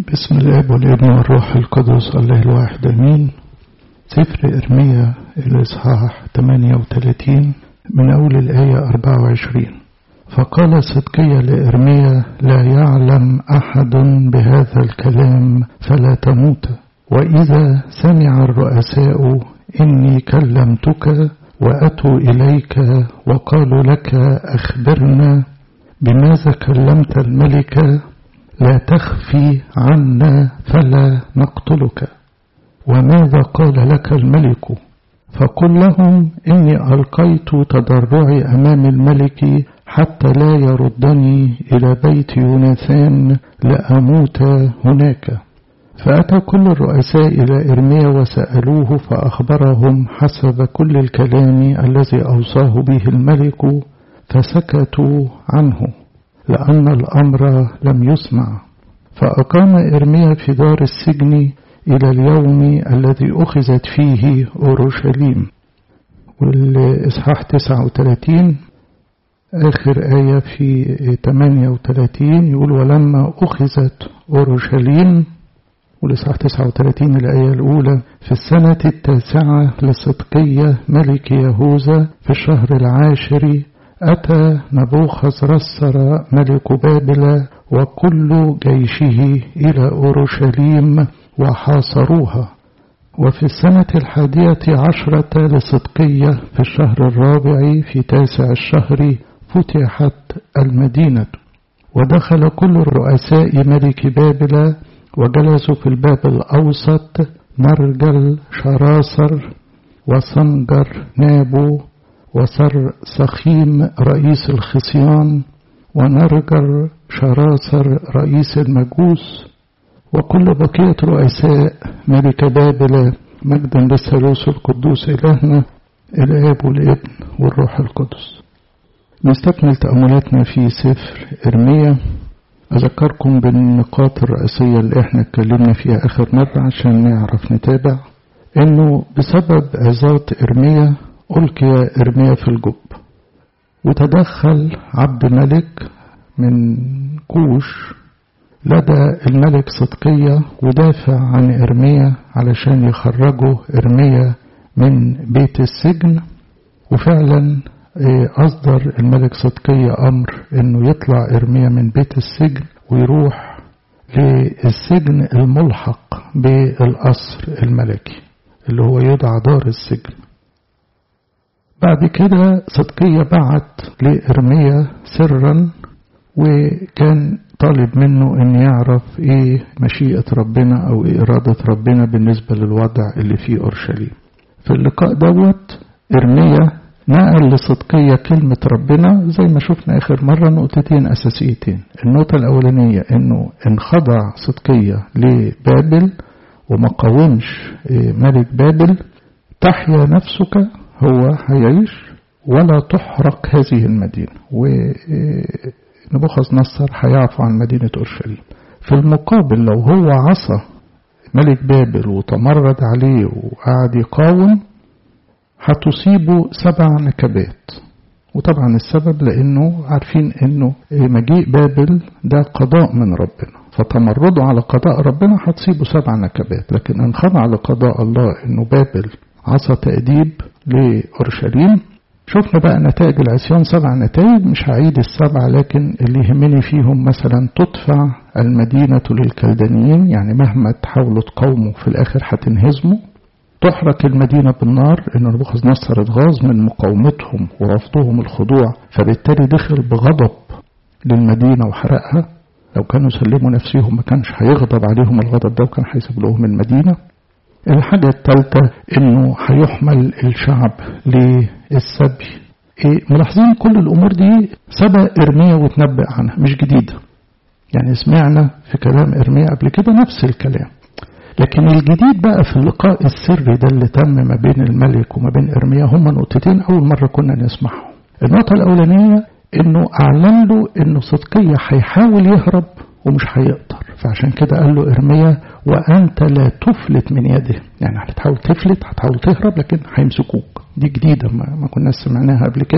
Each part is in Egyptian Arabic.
بسم الاب والابن والروح القدس الله الواحد امين سفر ارميا الاصحاح 38 من اول الايه 24 فقال صدقيا لارميا لا يعلم احد بهذا الكلام فلا تموت واذا سمع الرؤساء اني كلمتك واتوا اليك وقالوا لك اخبرنا بماذا كلمت الملك لا تخفي عنا فلا نقتلك وماذا قال لك الملك فقل لهم إني ألقيت تضرعي أمام الملك حتى لا يردني إلى بيت يوناثان لأموت هناك فأتى كل الرؤساء إلى إرميا وسألوه فأخبرهم حسب كل الكلام الذي أوصاه به الملك فسكتوا عنه لأن الأمر لم يسمع فأقام إرميا في دار السجن إلى اليوم الذي أخذت فيه أورشليم والإصحاح 39 آخر آية في 38 يقول ولما أخذت أورشليم والإصحاح 39 الآية الأولى في السنة التاسعة لصدقية ملك يهوذا في الشهر العاشر أتى نبوخذ رسر ملك بابل وكل جيشه إلى أورشليم وحاصروها وفي السنة الحادية عشرة لصدقية في الشهر الرابع في تاسع الشهر فتحت المدينة ودخل كل الرؤساء ملك بابل وجلسوا في الباب الأوسط مرجل شراصر وصنجر نابو وصر سخيم رئيس الخصيان ونرجر شراصر رئيس المجوس وكل بقية رؤساء ملك بابل مجدا للثالوث القدوس إلهنا الآب والابن والروح القدس نستكمل تأملاتنا في سفر إرميا أذكركم بالنقاط الرئيسية اللي احنا اتكلمنا فيها آخر مرة عشان نعرف نتابع إنه بسبب عظات إرميا ألقي إرميا في الجب وتدخل عبد ملك من كوش لدى الملك صدقية ودافع عن إرميا علشان يخرجوا إرميا من بيت السجن وفعلا أصدر الملك صدقية أمر إنه يطلع إرميا من بيت السجن ويروح للسجن الملحق بالقصر الملكي اللي هو يدعى دار السجن بعد كده صدقية بعت لإرميا سرا وكان طالب منه ان يعرف ايه مشيئة ربنا او ايه ارادة ربنا بالنسبة للوضع اللي فيه اورشليم في اللقاء دوت ارميا نقل لصدقية كلمة ربنا زي ما شفنا اخر مرة نقطتين اساسيتين النقطة الاولانية انه انخضع صدقية لبابل وما قاومش ملك بابل تحيا نفسك هو هيعيش ولا تحرق هذه المدينة و نبوخذ نصر هيعفو عن مدينة أورشليم في المقابل لو هو عصى ملك بابل وتمرد عليه وقعد يقاوم هتصيبه سبع نكبات وطبعا السبب لأنه عارفين أنه مجيء بابل ده قضاء من ربنا فتمرده على قضاء ربنا هتصيبه سبع نكبات لكن إن خضع لقضاء الله أنه بابل عصى تأديب لأورشليم شفنا بقى نتائج العصيان سبع نتائج مش هعيد السبعة لكن اللي يهمني فيهم مثلا تدفع المدينة للكلدانيين يعني مهما تحاولوا تقاوموا في الآخر هتنهزموا تحرق المدينة بالنار إن نبوخذ نصر اتغاظ من مقاومتهم ورفضهم الخضوع فبالتالي دخل بغضب للمدينة وحرقها لو كانوا سلموا نفسهم ما كانش هيغضب عليهم الغضب ده وكان هيسيب لهم المدينة الحاجة الثالثة انه هيحمل الشعب للسبي إيه ملاحظين كل الامور دي سبق ارميا وتنبأ عنها مش جديدة يعني سمعنا في كلام ارميا قبل كده نفس الكلام لكن الجديد بقى في اللقاء السري ده اللي تم ما بين الملك وما بين ارميا هما نقطتين اول مرة كنا نسمعهم النقطة الاولانية انه اعلن له انه صدقية هيحاول يهرب ومش هيقدر فعشان كده قال له ارميا وانت لا تفلت من يده يعني هتحاول تفلت هتحاول تهرب لكن هيمسكوك دي جديدة ما, ما كنا سمعناها قبل كده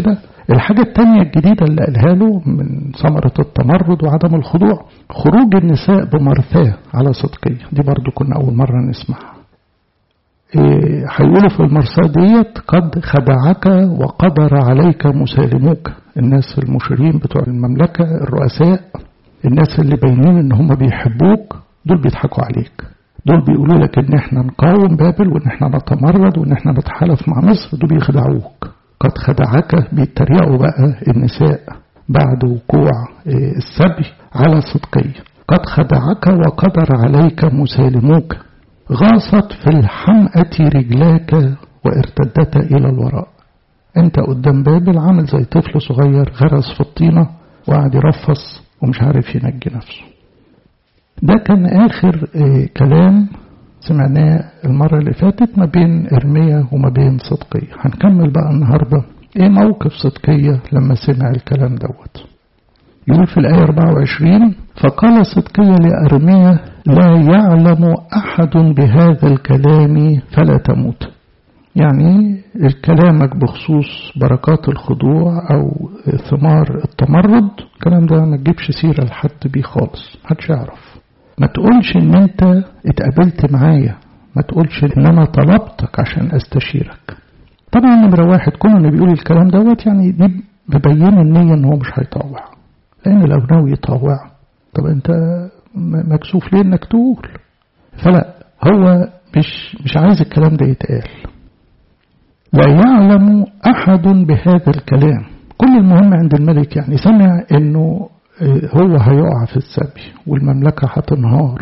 الحاجة التانية الجديدة اللي قالها له من ثمرة التمرد وعدم الخضوع خروج النساء بمرثاه على صدقية دي برضو كنا أول مرة نسمعها هيقولوا في المرساة ديت قد خدعك وقدر عليك مسالموك الناس المشيرين بتوع المملكة الرؤساء الناس اللي باينين ان هم بيحبوك دول بيضحكوا عليك دول بيقولوا لك ان احنا نقاوم بابل وان احنا نتمرد وان احنا نتحالف مع مصر دول بيخدعوك قد خدعك بيتريقوا بقى النساء بعد وقوع السبي على صدقية قد خدعك وقدر عليك مسالموك غاصت في الحمأة رجلاك وارتدت إلى الوراء أنت قدام بابل عامل زي طفل صغير غرس في الطينة وقعد يرفص ومش عارف ينجي نفسه ده كان آخر كلام سمعناه المرة اللي فاتت ما بين إرمية وما بين صدقية هنكمل بقى النهاردة إيه موقف صدقية لما سمع الكلام دوت يقول في الآية 24 فقال صدقية لأرمية لا يعلم أحد بهذا الكلام فلا تموت يعني كلامك بخصوص بركات الخضوع أو ثمار التمرد الكلام ده ما تجيبش سيرة لحد بيه خالص محدش يعرف ما تقولش ان انت اتقابلت معايا ما تقولش ان انا طلبتك عشان استشيرك طبعا نمرة واحد كون اللي بيقول الكلام دوت يعني دي مبينة النية ان هو مش هيطوع لان لو ناوي يطوع طب انت مكسوف ليه انك تقول فلا هو مش مش عايز الكلام ده يتقال لا يعلم احد بهذا الكلام كل المهم عند الملك يعني سمع انه هو هيقع في السبي والمملكة هتنهار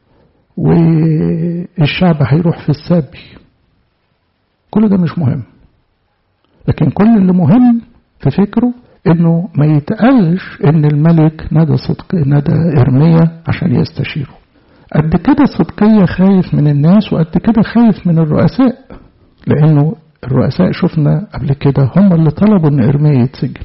والشعب هيروح في السبي كل ده مش مهم لكن كل اللي مهم في فكره انه ما يتقالش ان الملك نادى صدق نادى ارميا عشان يستشيره قد كده صدقية خايف من الناس وقد كده خايف من الرؤساء لانه الرؤساء شفنا قبل كده هم اللي طلبوا ان ارميا يتسجن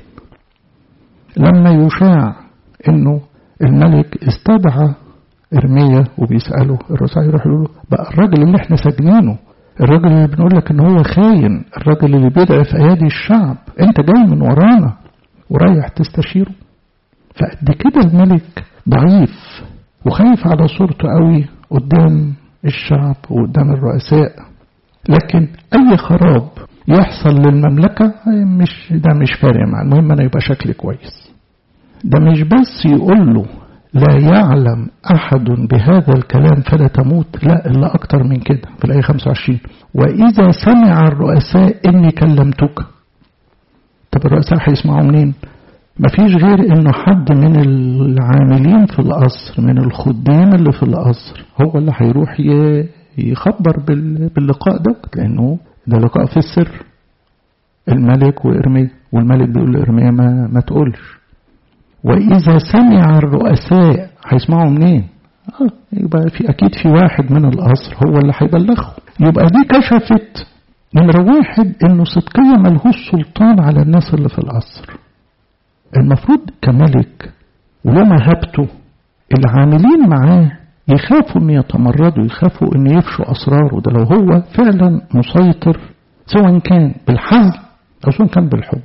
لما يشاع انه الملك استدعى ارميا وبيساله الرؤساء يروح يقولوا بقى الراجل اللي احنا ساجنينه الراجل اللي بنقول لك ان هو خاين الراجل اللي بيضعف ايادي الشعب انت جاي من ورانا ورايح تستشيره فقد كده الملك ضعيف وخايف على صورته قوي قدام الشعب وقدام الرؤساء لكن اي خراب يحصل للمملكة مش ده مش فارق مع المهم انا يبقى شكلي كويس ده مش بس يقول له لا يعلم أحد بهذا الكلام فلا تموت لا إلا أكتر من كده في الآية 25 وإذا سمع الرؤساء إني كلمتك طب الرؤساء هيسمعوا منين مفيش غير إنه حد من العاملين في القصر من الخدام اللي في القصر هو اللي هيروح يخبر باللقاء ده لأنه ده لقاء في السر الملك وإرميا والملك بيقول لإرميا ما, ما تقولش وإذا سمع الرؤساء هيسمعوا منين؟ آه يبقى في أكيد في واحد من القصر هو اللي هيبلغه يبقى دي كشفت نمرة واحد إنه صدقية ملهوش سلطان على الناس اللي في القصر المفروض كملك ولما هبته العاملين معاه يخافوا ان يتمردوا يخافوا ان يفشوا اسراره ده لو هو فعلا مسيطر سواء كان بالحزم او سواء كان بالحب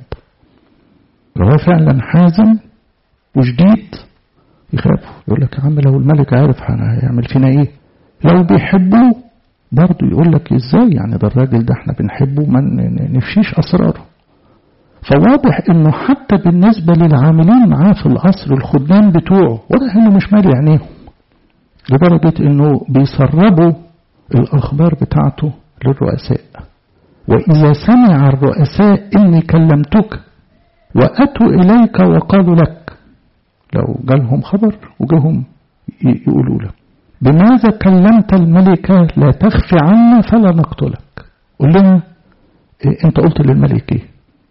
لو هو فعلا حازم وشديد يخافوا يقول لك يا عم لو الملك عارف هيعمل فينا ايه لو بيحبوه برضه يقول لك ازاي يعني ده الراجل ده احنا بنحبه ما نفشيش اسراره فواضح انه حتى بالنسبه للعاملين معاه في القصر الخدام بتوعه واضح انه مش مالي عينيهم لدرجه انه بيسربوا الاخبار بتاعته للرؤساء واذا سمع الرؤساء اني كلمتك واتوا اليك وقالوا لك لو جالهم خبر وجاهم يقولوا لك بماذا كلمت الملكة لا تخفي عنا فلا نقتلك قل لنا إيه انت قلت للملك ايه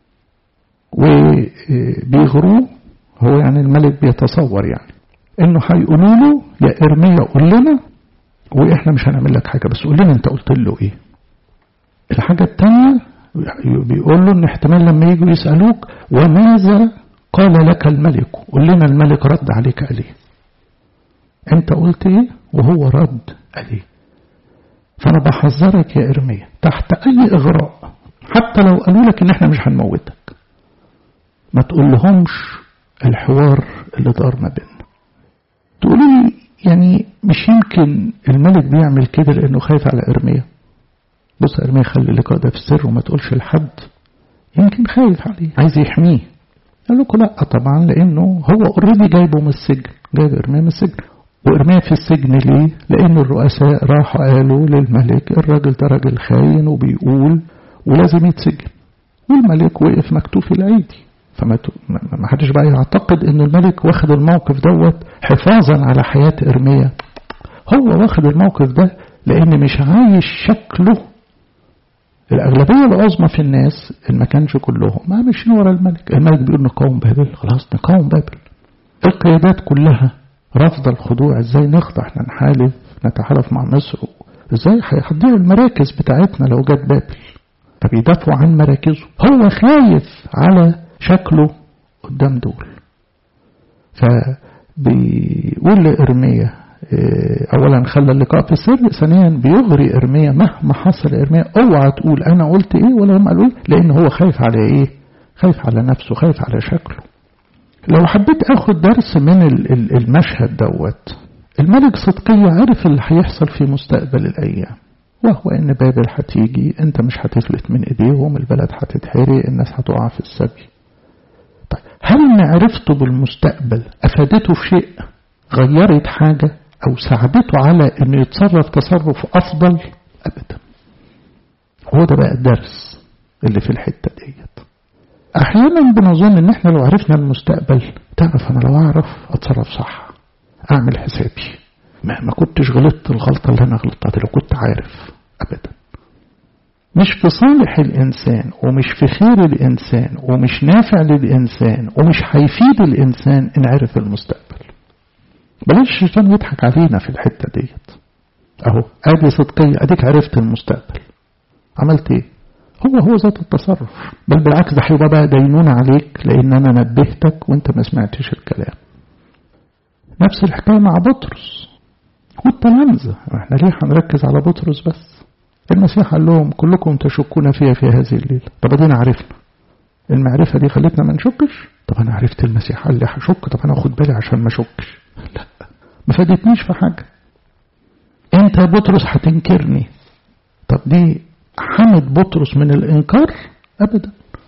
وبيغروه هو يعني الملك بيتصور يعني انه هيقولوا له يا ارميا قول لنا واحنا مش هنعمل لك حاجه بس قول لنا انت قلت له ايه الحاجه الثانيه بيقول له ان احتمال لما يجوا يسالوك وماذا قال لك الملك قل لنا الملك رد عليك قال ايه انت قلت ايه وهو رد قال ايه فانا بحذرك يا ارميا تحت اي اغراء حتى لو قالوا لك ان احنا مش هنموتك ما تقول لهمش الحوار اللي دار ما بيننا تقولوا لي يعني مش يمكن الملك بيعمل كده لانه خايف على ارميا بص ارميا خلي اللقاء ده في السر وما تقولش لحد يمكن خايف عليه عايز يحميه قال لكم لا طبعا لانه هو اوريدي جايبه من السجن جايب ارميا من السجن وارميا في السجن ليه لان الرؤساء راحوا قالوا للملك الراجل ده راجل خاين وبيقول ولازم يتسجن والملك وقف مكتوف الايدي فما ما حدش بقى يعتقد ان الملك واخد الموقف دوت حفاظا على حياة ارميا هو واخد الموقف ده لان مش عايش شكله الأغلبية العظمى في الناس اللي ما كانش كلهم ما ماشيين ورا الملك الملك بيقول نقاوم بابل خلاص نقاوم بابل القيادات كلها رافضة الخضوع ازاي نخضع احنا نحالف نتحالف مع مصر ازاي هيضيعوا المراكز بتاعتنا لو جت بابل فبيدافعوا عن مراكزه هو خايف على شكله قدام دول فبيقول لإرميا اولا خلى اللقاء في السر ثانيا بيغري ارميا مهما حصل ارميا اوعى تقول انا قلت ايه ولا هم قالوا ايه لان هو خايف على ايه خايف على نفسه خايف على شكله لو حبيت اخد درس من المشهد دوت الملك صدقية عرف اللي هيحصل في مستقبل الايام وهو ان بابل هتيجي انت مش هتفلت من ايديهم البلد هتتحرق الناس هتقع في السبي طيب هل معرفته بالمستقبل افادته في شيء غيرت حاجة أو ساعدته على أنه يتصرف تصرف أفضل أبدا هو ده بقى الدرس اللي في الحتة ديت أحيانا بنظن أن احنا لو عرفنا المستقبل تعرف أنا لو أعرف أتصرف صح أعمل حسابي ما, ما كنتش غلطت الغلطة اللي أنا غلطتها لو كنت عارف أبدا مش في صالح الإنسان ومش في خير الإنسان ومش نافع للإنسان ومش هيفيد الإنسان إن عرف المستقبل بلاش الشيطان يضحك علينا في الحتة ديت اهو ادي صدقية اديك عرفت المستقبل عملت ايه هو هو ذات التصرف بل بالعكس ده هيبقى بقى دينون عليك لان انا نبهتك وانت ما سمعتش الكلام نفس الحكاية مع بطرس والتلامذة احنا ليه هنركز على بطرس بس المسيح قال لهم كلكم تشكون فيها في هذه الليلة طب ادينا عرفنا المعرفة دي خلتنا ما نشكش طب انا عرفت المسيح قال لي هشك طب انا اخد بالي عشان ما اشكش لا ما فادتنيش في حاجة انت يا بطرس هتنكرني طب دي حمد بطرس من الانكار ابدا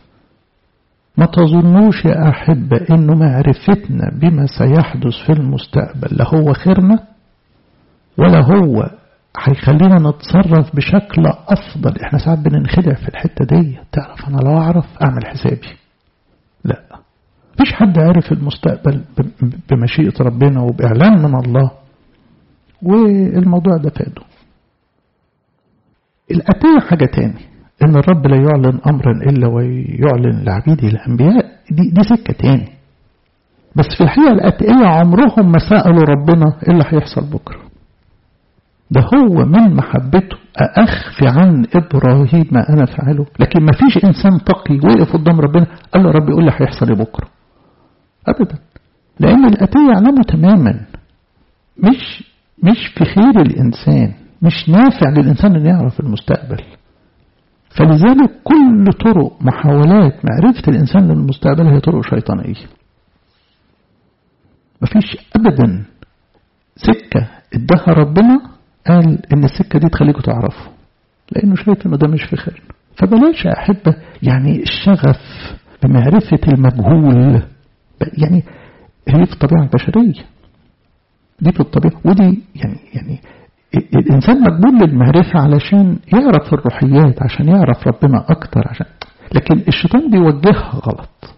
ما تظنوش يا أحبة إنه معرفتنا بما سيحدث في المستقبل لا هو خيرنا ولا هو هيخلينا نتصرف بشكل أفضل إحنا ساعات بننخدع في الحتة دي تعرف أنا لو أعرف أعمل حسابي لا مفيش حد عارف المستقبل بمشيئة ربنا وبإعلان من الله والموضوع ده فاده الأتية حاجة تاني إن الرب لا يعلن أمرا إلا ويعلن لعبيده الأنبياء دي, دي سكة تاني بس في الحقيقة الأتقية عمرهم ما سألوا ربنا إيه اللي هيحصل بكرة ده هو من محبته أخفي عن إبراهيم ما أنا فعله لكن ما فيش إنسان تقي وقف قدام ربنا قال له ربي يقول لي هيحصل إيه بكرة أبدا لأن الأتية يعلموا تماما مش مش في خير الإنسان مش نافع للإنسان أن يعرف المستقبل فلذلك كل طرق محاولات معرفة الإنسان للمستقبل هي طرق شيطانية مفيش أبدا سكة ادها ربنا قال إن السكة دي تخليكم تعرفوا لأنه شايف إنه ده مش في خير فبلاش يا أحبة يعني الشغف بمعرفة المجهول يعني هي في الطبيعة البشرية دي في الطبيعة ودي يعني يعني الإنسان مقبول للمعرفة علشان يعرف الروحيات عشان يعرف ربنا أكتر عشان لكن الشيطان بيوجهها غلط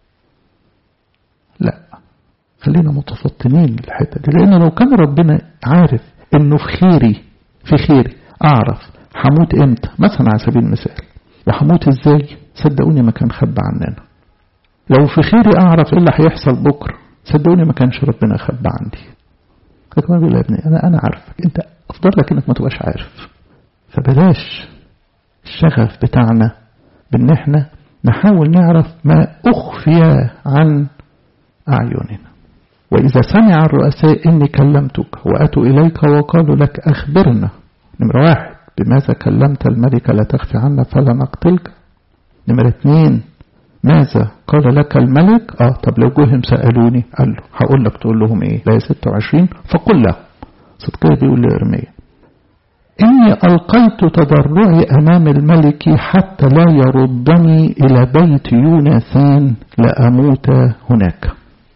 لا خلينا متفطنين للحتة دي لأن لو كان ربنا عارف إنه في خيري في خيري أعرف هموت إمتى مثلا على سبيل المثال وهموت إزاي صدقوني ما كان خبى عننا لو في خيري أعرف إيه اللي هيحصل بكرة صدقوني ما كانش ربنا خبى عندي لكن ما بيقول يا ابني أنا أنا عارفك أنت أفضل لك إنك ما تبقاش عارف فبلاش الشغف بتاعنا بإن إحنا نحاول نعرف ما أخفي عن أعيننا وإذا سمع الرؤساء إني كلمتك وأتوا إليك وقالوا لك أخبرنا نمرة واحد بماذا كلمت الملك لا تخفي عنا فلا نقتلك نمرة اثنين ماذا قال لك الملك اه طب لو جهم سألوني قال له هقول لك تقول لهم ايه لا 26 فقل له صدقية بيقول لإرميا إني ألقيت تضرعي أمام الملك حتى لا يردني إلى بيت يوناثان لأموت هناك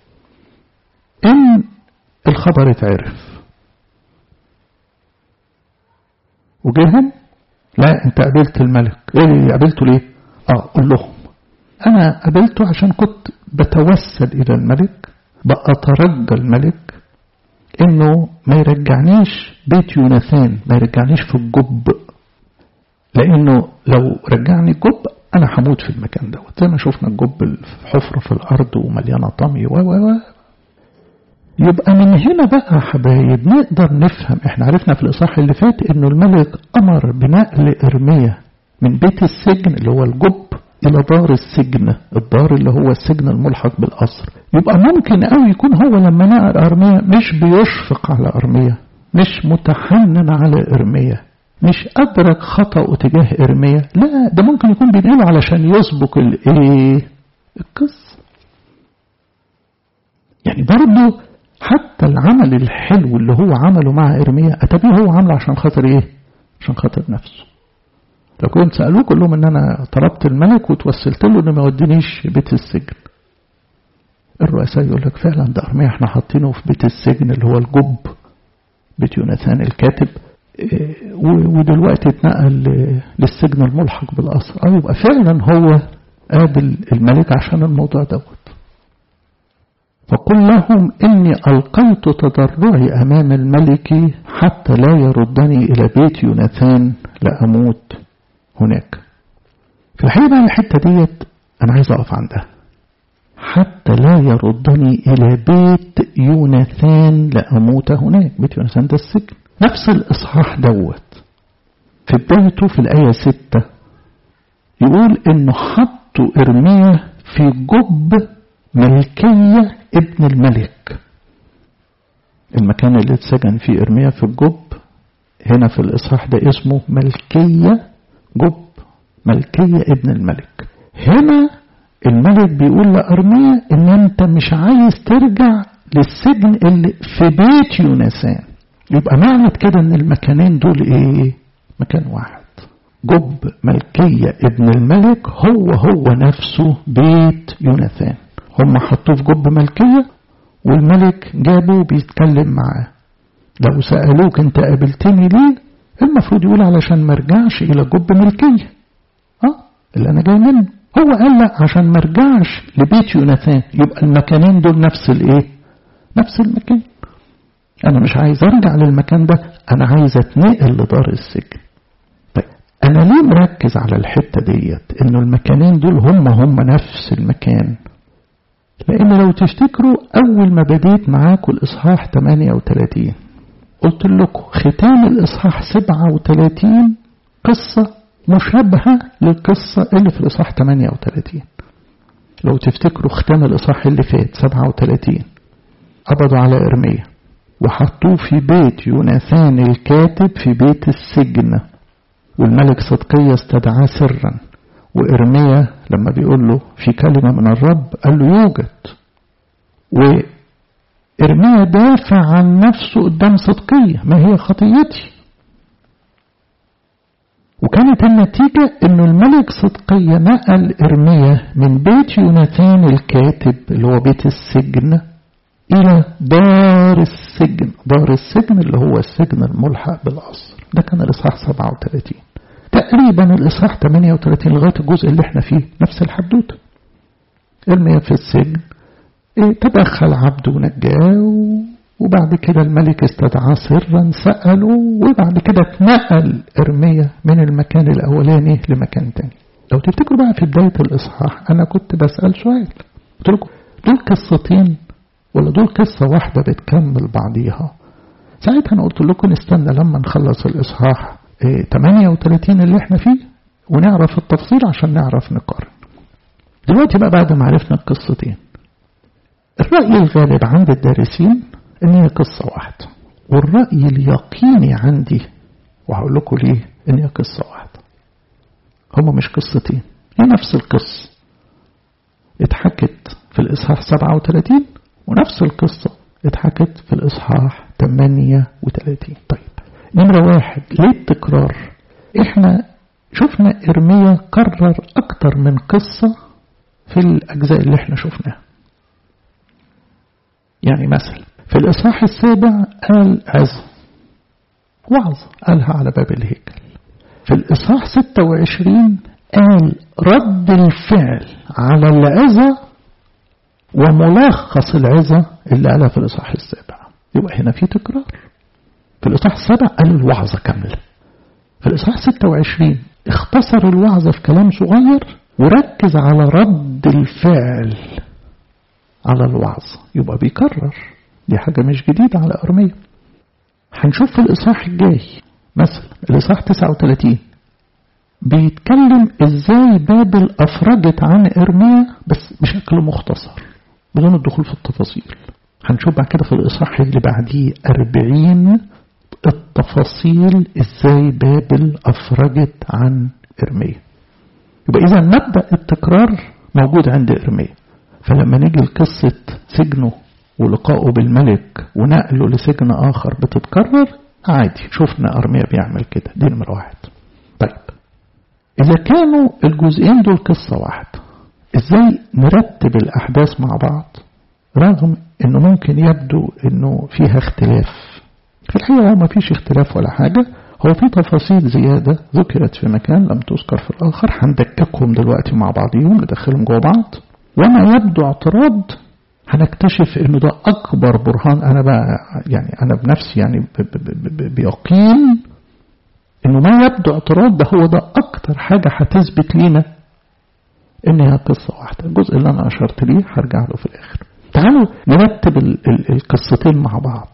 إن الخبر اتعرف وجهم لا انت قابلت الملك ايه قابلته ليه اه قول لهم انا قابلته عشان كنت بتوسل الى الملك بأترجى الملك انه ما يرجعنيش بيت يوناثان ما يرجعنيش في الجب لانه لو رجعني الجب انا هموت في المكان دوت زي ما شفنا الجب حفرة في الارض ومليانة طمي و و يبقى من هنا بقى حبايب نقدر نفهم احنا عرفنا في الإصحاح اللي فات انه الملك أمر بنقل إرميا من بيت السجن اللي هو الجب إلى دار السجن الدار اللي هو السجن الملحق بالقصر يبقى ممكن قوي يكون هو لما نقل أرميا مش بيشفق على أرميا مش متحنن على إرميا مش أدرك خطأه تجاه إرميا لا ده ممكن يكون بينقله علشان يسبق الإيه القصة يعني برضه حتى العمل الحلو اللي هو عمله مع إرميا أتبيه هو عامله عشان خاطر إيه عشان خاطر نفسه لو كنت سألوه كل لهم إن أنا طلبت الملك وتوسلت له إنه ما يودينيش بيت السجن الرؤساء يقول لك فعلا ده أرميا احنا حاطينه في بيت السجن اللي هو الجب بيت يوناثان الكاتب ودلوقتي اتنقل للسجن الملحق بالقصر اه يبقى فعلا هو قابل الملك عشان الموضوع دوت فقل لهم إني ألقيت تضرعي أمام الملك حتى لا يردني إلى بيت يوناثان لأموت هناك في الحقيقة بقى الحتة ديت أنا عايز أقف عندها حتى لا يردني إلى بيت يوناثان لأموت هناك بيت يوناثان ده السجن نفس الإصحاح دوت في بدايته في الآية ستة يقول إنه حطوا إرميا في جب ملكية ابن الملك المكان اللي اتسجن فيه إرميا في الجب هنا في الإصحاح ده اسمه ملكية جب ملكية ابن الملك هنا الملك بيقول لأرميا إن أنت مش عايز ترجع للسجن اللي في بيت يونسان يبقى معنى كده إن المكانين دول إيه؟ مكان واحد جب ملكية ابن الملك هو هو نفسه بيت يوناثان هم حطوه في جب ملكية والملك جابه بيتكلم معاه لو سألوك انت قابلتني ليه المفروض يقول علشان ما ارجعش الى جب ملكية اه اللي انا جاي منه هو قال لا عشان ما ارجعش لبيت يوناثان يبقى المكانين دول نفس الايه نفس المكان انا مش عايز ارجع للمكان ده انا عايز اتنقل لدار السجن طيب انا ليه مركز على الحتة ديت انه المكانين دول هم هم نفس المكان لأن لو تفتكروا أول ما بديت معاكم الإصحاح 38 قلت لكم ختام الإصحاح 37 قصة مشابهة للقصة اللي في الإصحاح 38 لو تفتكروا ختام الإصحاح اللي فات 37 قبضوا على إرميا وحطوه في بيت يوناثان الكاتب في بيت السجن والملك صدقية استدعاه سرا وإرميا لما بيقول له في كلمة من الرب قال له يوجد وإرميا دافع عن نفسه قدام صدقية ما هي خطيتي وكانت النتيجة انه الملك صدقية نقل إرميا من بيت يوناثان الكاتب اللي هو بيت السجن إلى دار السجن دار السجن اللي هو السجن الملحق بالقصر ده كان الإصحاح 37 تقريبا الإصحاح 38 لغاية الجزء اللي احنا فيه نفس الحدوتة ارميا في السجن ايه تدخل عبد ونجاه وبعد كده الملك استدعاه سرا سأله وبعد كده اتنقل ارميا من المكان الأولاني لمكان تاني لو تفتكروا بقى في بداية الإصحاح أنا كنت بسأل سؤال قلت لكم دول قصتين ولا دول قصة واحدة بتكمل بعضيها ساعتها أنا قلت لكم نستنى لما نخلص الإصحاح 38 اللي احنا فيه ونعرف التفصيل عشان نعرف نقارن دلوقتي بقى بعد ما عرفنا القصتين الرأي الغالب عند الدارسين ان هي قصة واحدة والرأي اليقيني عندي وهقول لكم ليه ان هي قصة واحدة هما مش قصتين هي نفس القصة اتحكت في الإصحاح 37 ونفس القصة اتحكت في الإصحاح 38 طيب نمرة واحد ليه التكرار احنا شفنا إرميا كرر أكتر من قصة في الأجزاء اللي احنا شفناها يعني مثلا في الإصحاح السابع قال عظة وعظ قالها على باب الهيكل في الإصحاح 26 قال رد الفعل على العظة وملخص العظة اللي قالها في الإصحاح السابع يبقى هنا في تكرار في الإصحاح السابع قال الوعظة كاملة في الإصحاح 26 اختصر الوعظة في كلام صغير وركز على رد الفعل على الوعظ يبقى بيكرر دي حاجة مش جديدة على أرمية هنشوف في الإصحاح الجاي مثلا الإصحاح 39 بيتكلم ازاي بابل أفرجت عن إرميا بس بشكل مختصر بدون الدخول في التفاصيل هنشوف بعد كده في الإصحاح اللي بعديه 40 التفاصيل ازاي بابل أفرجت عن إرميا يبقى إذا مبدأ التكرار موجود عند إرميا فلما نيجي لقصة سجنه ولقائه بالملك ونقله لسجن آخر بتتكرر عادي شفنا أرميا بيعمل كده دي نمرة واحد طيب إذا كانوا الجزئين دول قصة واحدة إزاي نرتب الأحداث مع بعض رغم إنه ممكن يبدو إنه فيها اختلاف في الحقيقة هو ما فيش اختلاف ولا حاجة هو في تفاصيل زيادة ذكرت في مكان لم تذكر في الآخر هندككهم دلوقتي مع بعضهم ندخلهم جوه بعض وما يبدو اعتراض هنكتشف انه ده اكبر برهان انا بقى يعني انا بنفسي يعني بيقين انه ما يبدو اعتراض ده هو ده اكتر حاجة هتثبت لينا ان هي قصة واحدة الجزء اللي انا اشرت ليه هرجع له في الاخر تعالوا نرتب ال ال القصتين مع بعض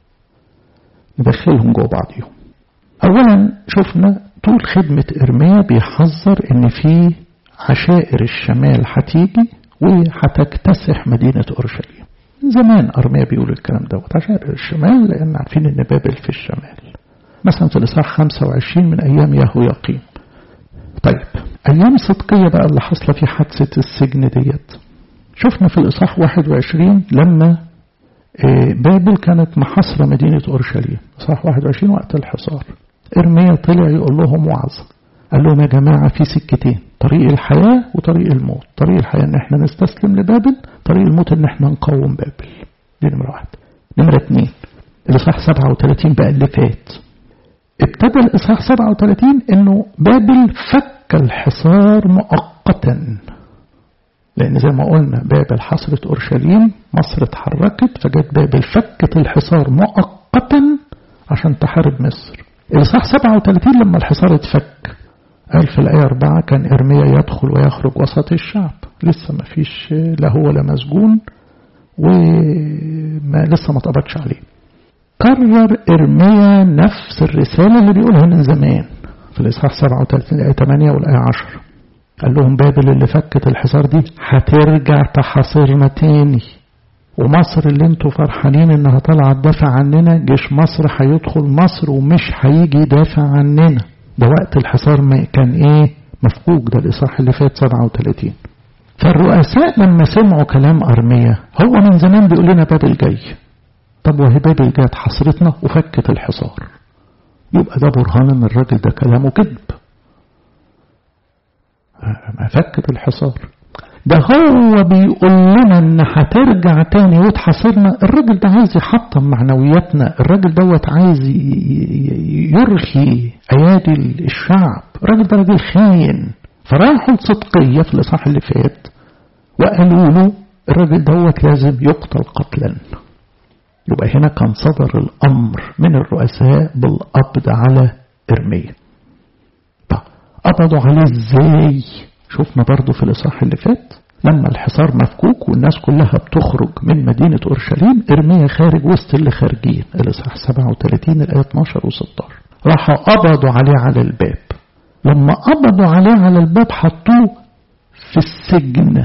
ندخلهم جوه بعضهم اولا شفنا طول خدمة ارميا بيحذر ان في عشائر الشمال هتيجي وهتكتسح مدينة أورشليم زمان أرميا بيقول الكلام دوت عشائر الشمال لأن عارفين إن بابل في الشمال مثلا في الإصحاح 25 من أيام يهو يقيم طيب أيام صدقية بقى اللي حصل في حادثة السجن ديت شفنا في الإصحاح 21 لما بابل كانت محاصرة مدينة أورشليم إصحاح 21 وقت الحصار إرميا طلع يقول لهم وعظة قال لهم يا جماعة في سكتين طريق الحياة وطريق الموت طريق الحياة ان احنا نستسلم لبابل طريق الموت ان احنا نقاوم بابل دي نمرة واحد نمرة اتنين الإصحاح 37 بقى اللي فات ابتدى الإصحاح 37 انه بابل فك الحصار مؤقتا لأن زي ما قلنا بابل حصرت أورشليم مصر اتحركت فجت بابل فكت الحصار مؤقتا عشان تحارب مصر الإصحاح 37 لما الحصار اتفك قال في الآية أربعة كان إرميا يدخل ويخرج وسط الشعب لسه ما فيش لا هو لا مسجون وما لسه ما اتقبضش عليه كرر إرميا نفس الرسالة اللي بيقولها من زمان في الإصحاح 37 الآية 8 والآية 10 قال لهم بابل اللي فكت الحصار دي هترجع تحاصرنا تاني ومصر اللي انتوا فرحانين انها طالعه تدافع عننا جيش مصر هيدخل مصر ومش هيجي يدافع عننا ده وقت الحصار ما كان ايه مفكوك ده الاصحاح اللي فات 37 فالرؤساء لما سمعوا كلام ارميا هو من زمان بيقول لنا بابل جاي طب وهي بابل جت حصرتنا وفكت الحصار يبقى ده برهان ان الراجل ده كلامه كذب ما فكت الحصار ده هو بيقول لنا ان هترجع تاني وتحاصرنا الراجل ده عايز يحطم معنوياتنا الراجل دوت عايز يرخي ايادي الشعب الراجل ده راجل خاين فراحوا الصدقية في الاصحاح اللي فات وقالوا له الراجل دوت لازم يقتل قتلا يبقى هنا كان صدر الامر من الرؤساء بالقبض على ارميا طب قبضوا عليه ازاي شفنا برضو في الإصحاح اللي فات لما الحصار مفكوك والناس كلها بتخرج من مدينة أورشليم إرميا خارج وسط اللي خارجين الإصحاح 37 الآية 12 و16 راحوا قبضوا عليه على الباب لما قبضوا عليه على الباب حطوه في السجن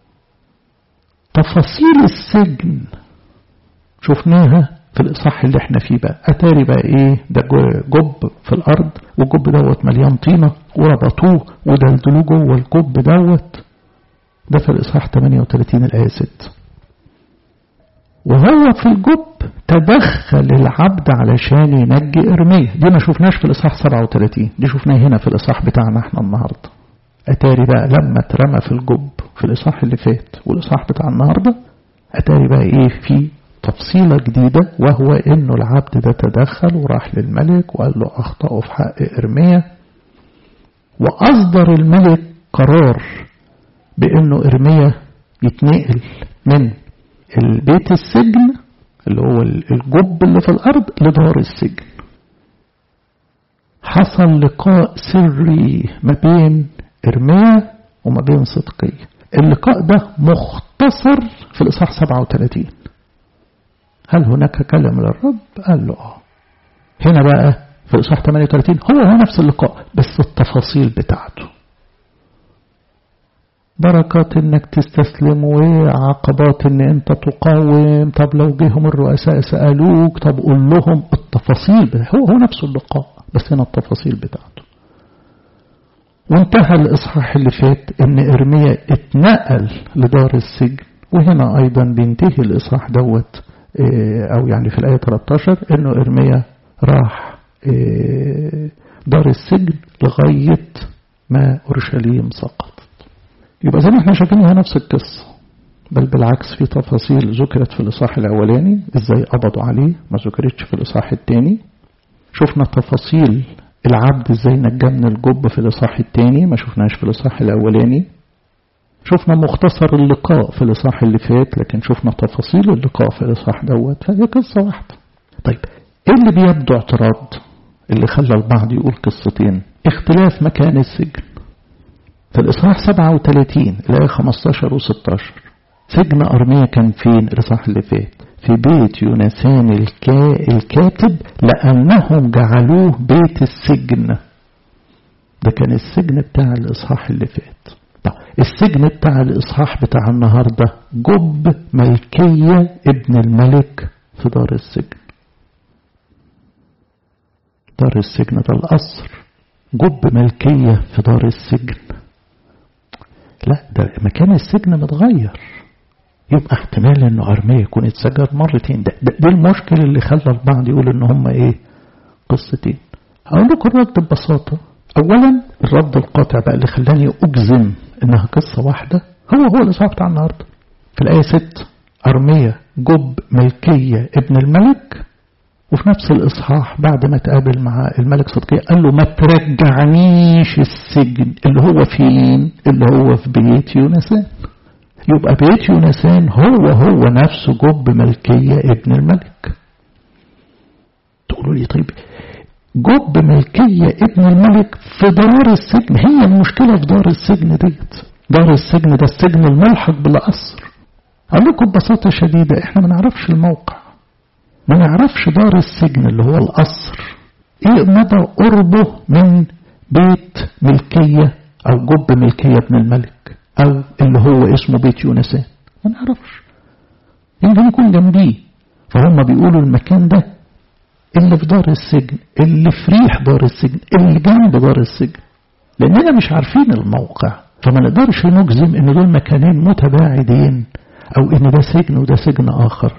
تفاصيل السجن شفناها في الإصحاح اللي احنا فيه بقى أتاري بقى إيه ده جب في الأرض والجب دوت مليان طينة وربطوه ودلدلوه جوه الجب دوت ده في الإصحاح 38 الآية 6 وهو في الجب تدخل العبد علشان ينجي إرميا دي ما شفناش في الإصحاح 37 دي شفناها هنا في الإصحاح بتاعنا احنا النهاردة أتاري بقى لما اترمى في الجب في الإصحاح اللي فات والإصحاح بتاع النهاردة أتاري بقى إيه في تفصيلة جديدة وهو إنه العبد ده تدخل وراح للملك وقال له أخطأه في حق إرميا وأصدر الملك قرار بإنه إرميا يتنقل من البيت السجن اللي هو الجب اللي في الأرض لدار السجن حصل لقاء سري ما بين إرميا وما بين صدقية اللقاء ده مختصر في الإصحاح 37 هل هناك كلام للرب قال له آه هنا بقى في الإصحاح 38 هو هو نفس اللقاء بس التفاصيل بتاعته بركات انك تستسلم وعقبات ان انت تقاوم طب لو جيهم الرؤساء سألوك طب قول لهم التفاصيل هو هو نفس اللقاء بس هنا التفاصيل بتاعته وانتهى الإصحاح اللي فات ان إرميا اتنقل لدار السجن وهنا أيضا بينتهي الإصحاح دوت أو يعني في الآية 13 انه إرميا راح دار السجن لغاية ما أورشليم سقط يبقى زي ما احنا شايفين هي نفس القصة بل بالعكس في تفاصيل ذكرت في الإصحاح الأولاني ازاي قبضوا عليه ما ذكرتش في الإصحاح الثاني شفنا تفاصيل العبد ازاي نجاه من الجب في الإصحاح الثاني ما شفناش في الإصحاح الأولاني شفنا مختصر اللقاء في الإصحاح اللي فات لكن شفنا تفاصيل اللقاء في الإصحاح دوت فهي قصة واحدة طيب ايه اللي بيبدو اعتراض اللي خلى البعض يقول قصتين اختلاف مكان السجن في الإصحاح 37 الآية 15 و 16 سجن أرميا كان فين الإصحاح اللي فات في بيت يونسان الكا الكاتب لأنهم جعلوه بيت السجن ده كان السجن بتاع الإصحاح اللي فات طب السجن بتاع الإصحاح بتاع النهاردة جب ملكية ابن الملك في دار السجن دار السجن ده القصر جب ملكية في دار السجن لا ده مكان السجن متغير يبقى احتمال انه ارميا يكون اتسجن مرتين ده, ده, ده المشكل اللي خلى البعض يقول ان هم ايه قصتين اقول لكم الرد ببساطة اولا الرد القاطع بقى اللي خلاني اجزم انها قصة واحدة هو هو الاصحاب بتاع النهاردة في الاية 6 ارميا جب ملكية ابن الملك وفي نفس الإصحاح بعد ما تقابل مع الملك صدقية قال له ما ترجعنيش السجن اللي هو فين اللي هو في بيت يونسان يبقى بيت يونسان هو هو نفسه جب ملكية ابن الملك تقولوا لي طيب جب ملكية ابن الملك في دار السجن هي المشكلة في دار السجن ديت دار السجن ده السجن الملحق بالقصر أقول لكم ببساطة شديدة احنا ما نعرفش الموقع ما نعرفش دار السجن اللي هو القصر ايه مدى قربه من بيت ملكية او جب ملكية ابن الملك او اللي هو اسمه بيت يونسان ما نعرفش يمكن يكون جنبيه فهم بيقولوا المكان ده اللي في دار السجن اللي في ريح دار السجن اللي جنب دار السجن لاننا مش عارفين الموقع فما نقدرش نجزم ان دول مكانين متباعدين او ان ده سجن وده سجن اخر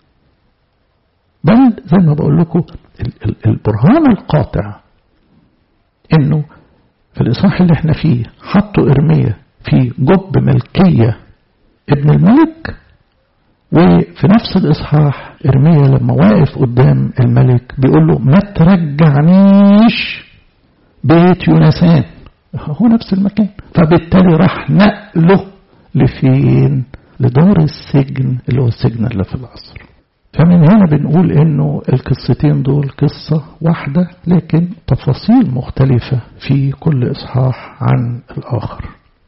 بل زي ما بقول لكم البرهان القاطع انه في الاصحاح اللي احنا فيه حطوا ارميا في جب ملكية ابن الملك وفي نفس الاصحاح ارميا لما واقف قدام الملك بيقول له ما ترجعنيش بيت يونسان هو نفس المكان فبالتالي راح نقله لفين لدار السجن اللي هو السجن اللي في العصر فمن هنا بنقول انه القصتين دول قصة واحدة لكن تفاصيل مختلفة في كل اصحاح عن الاخر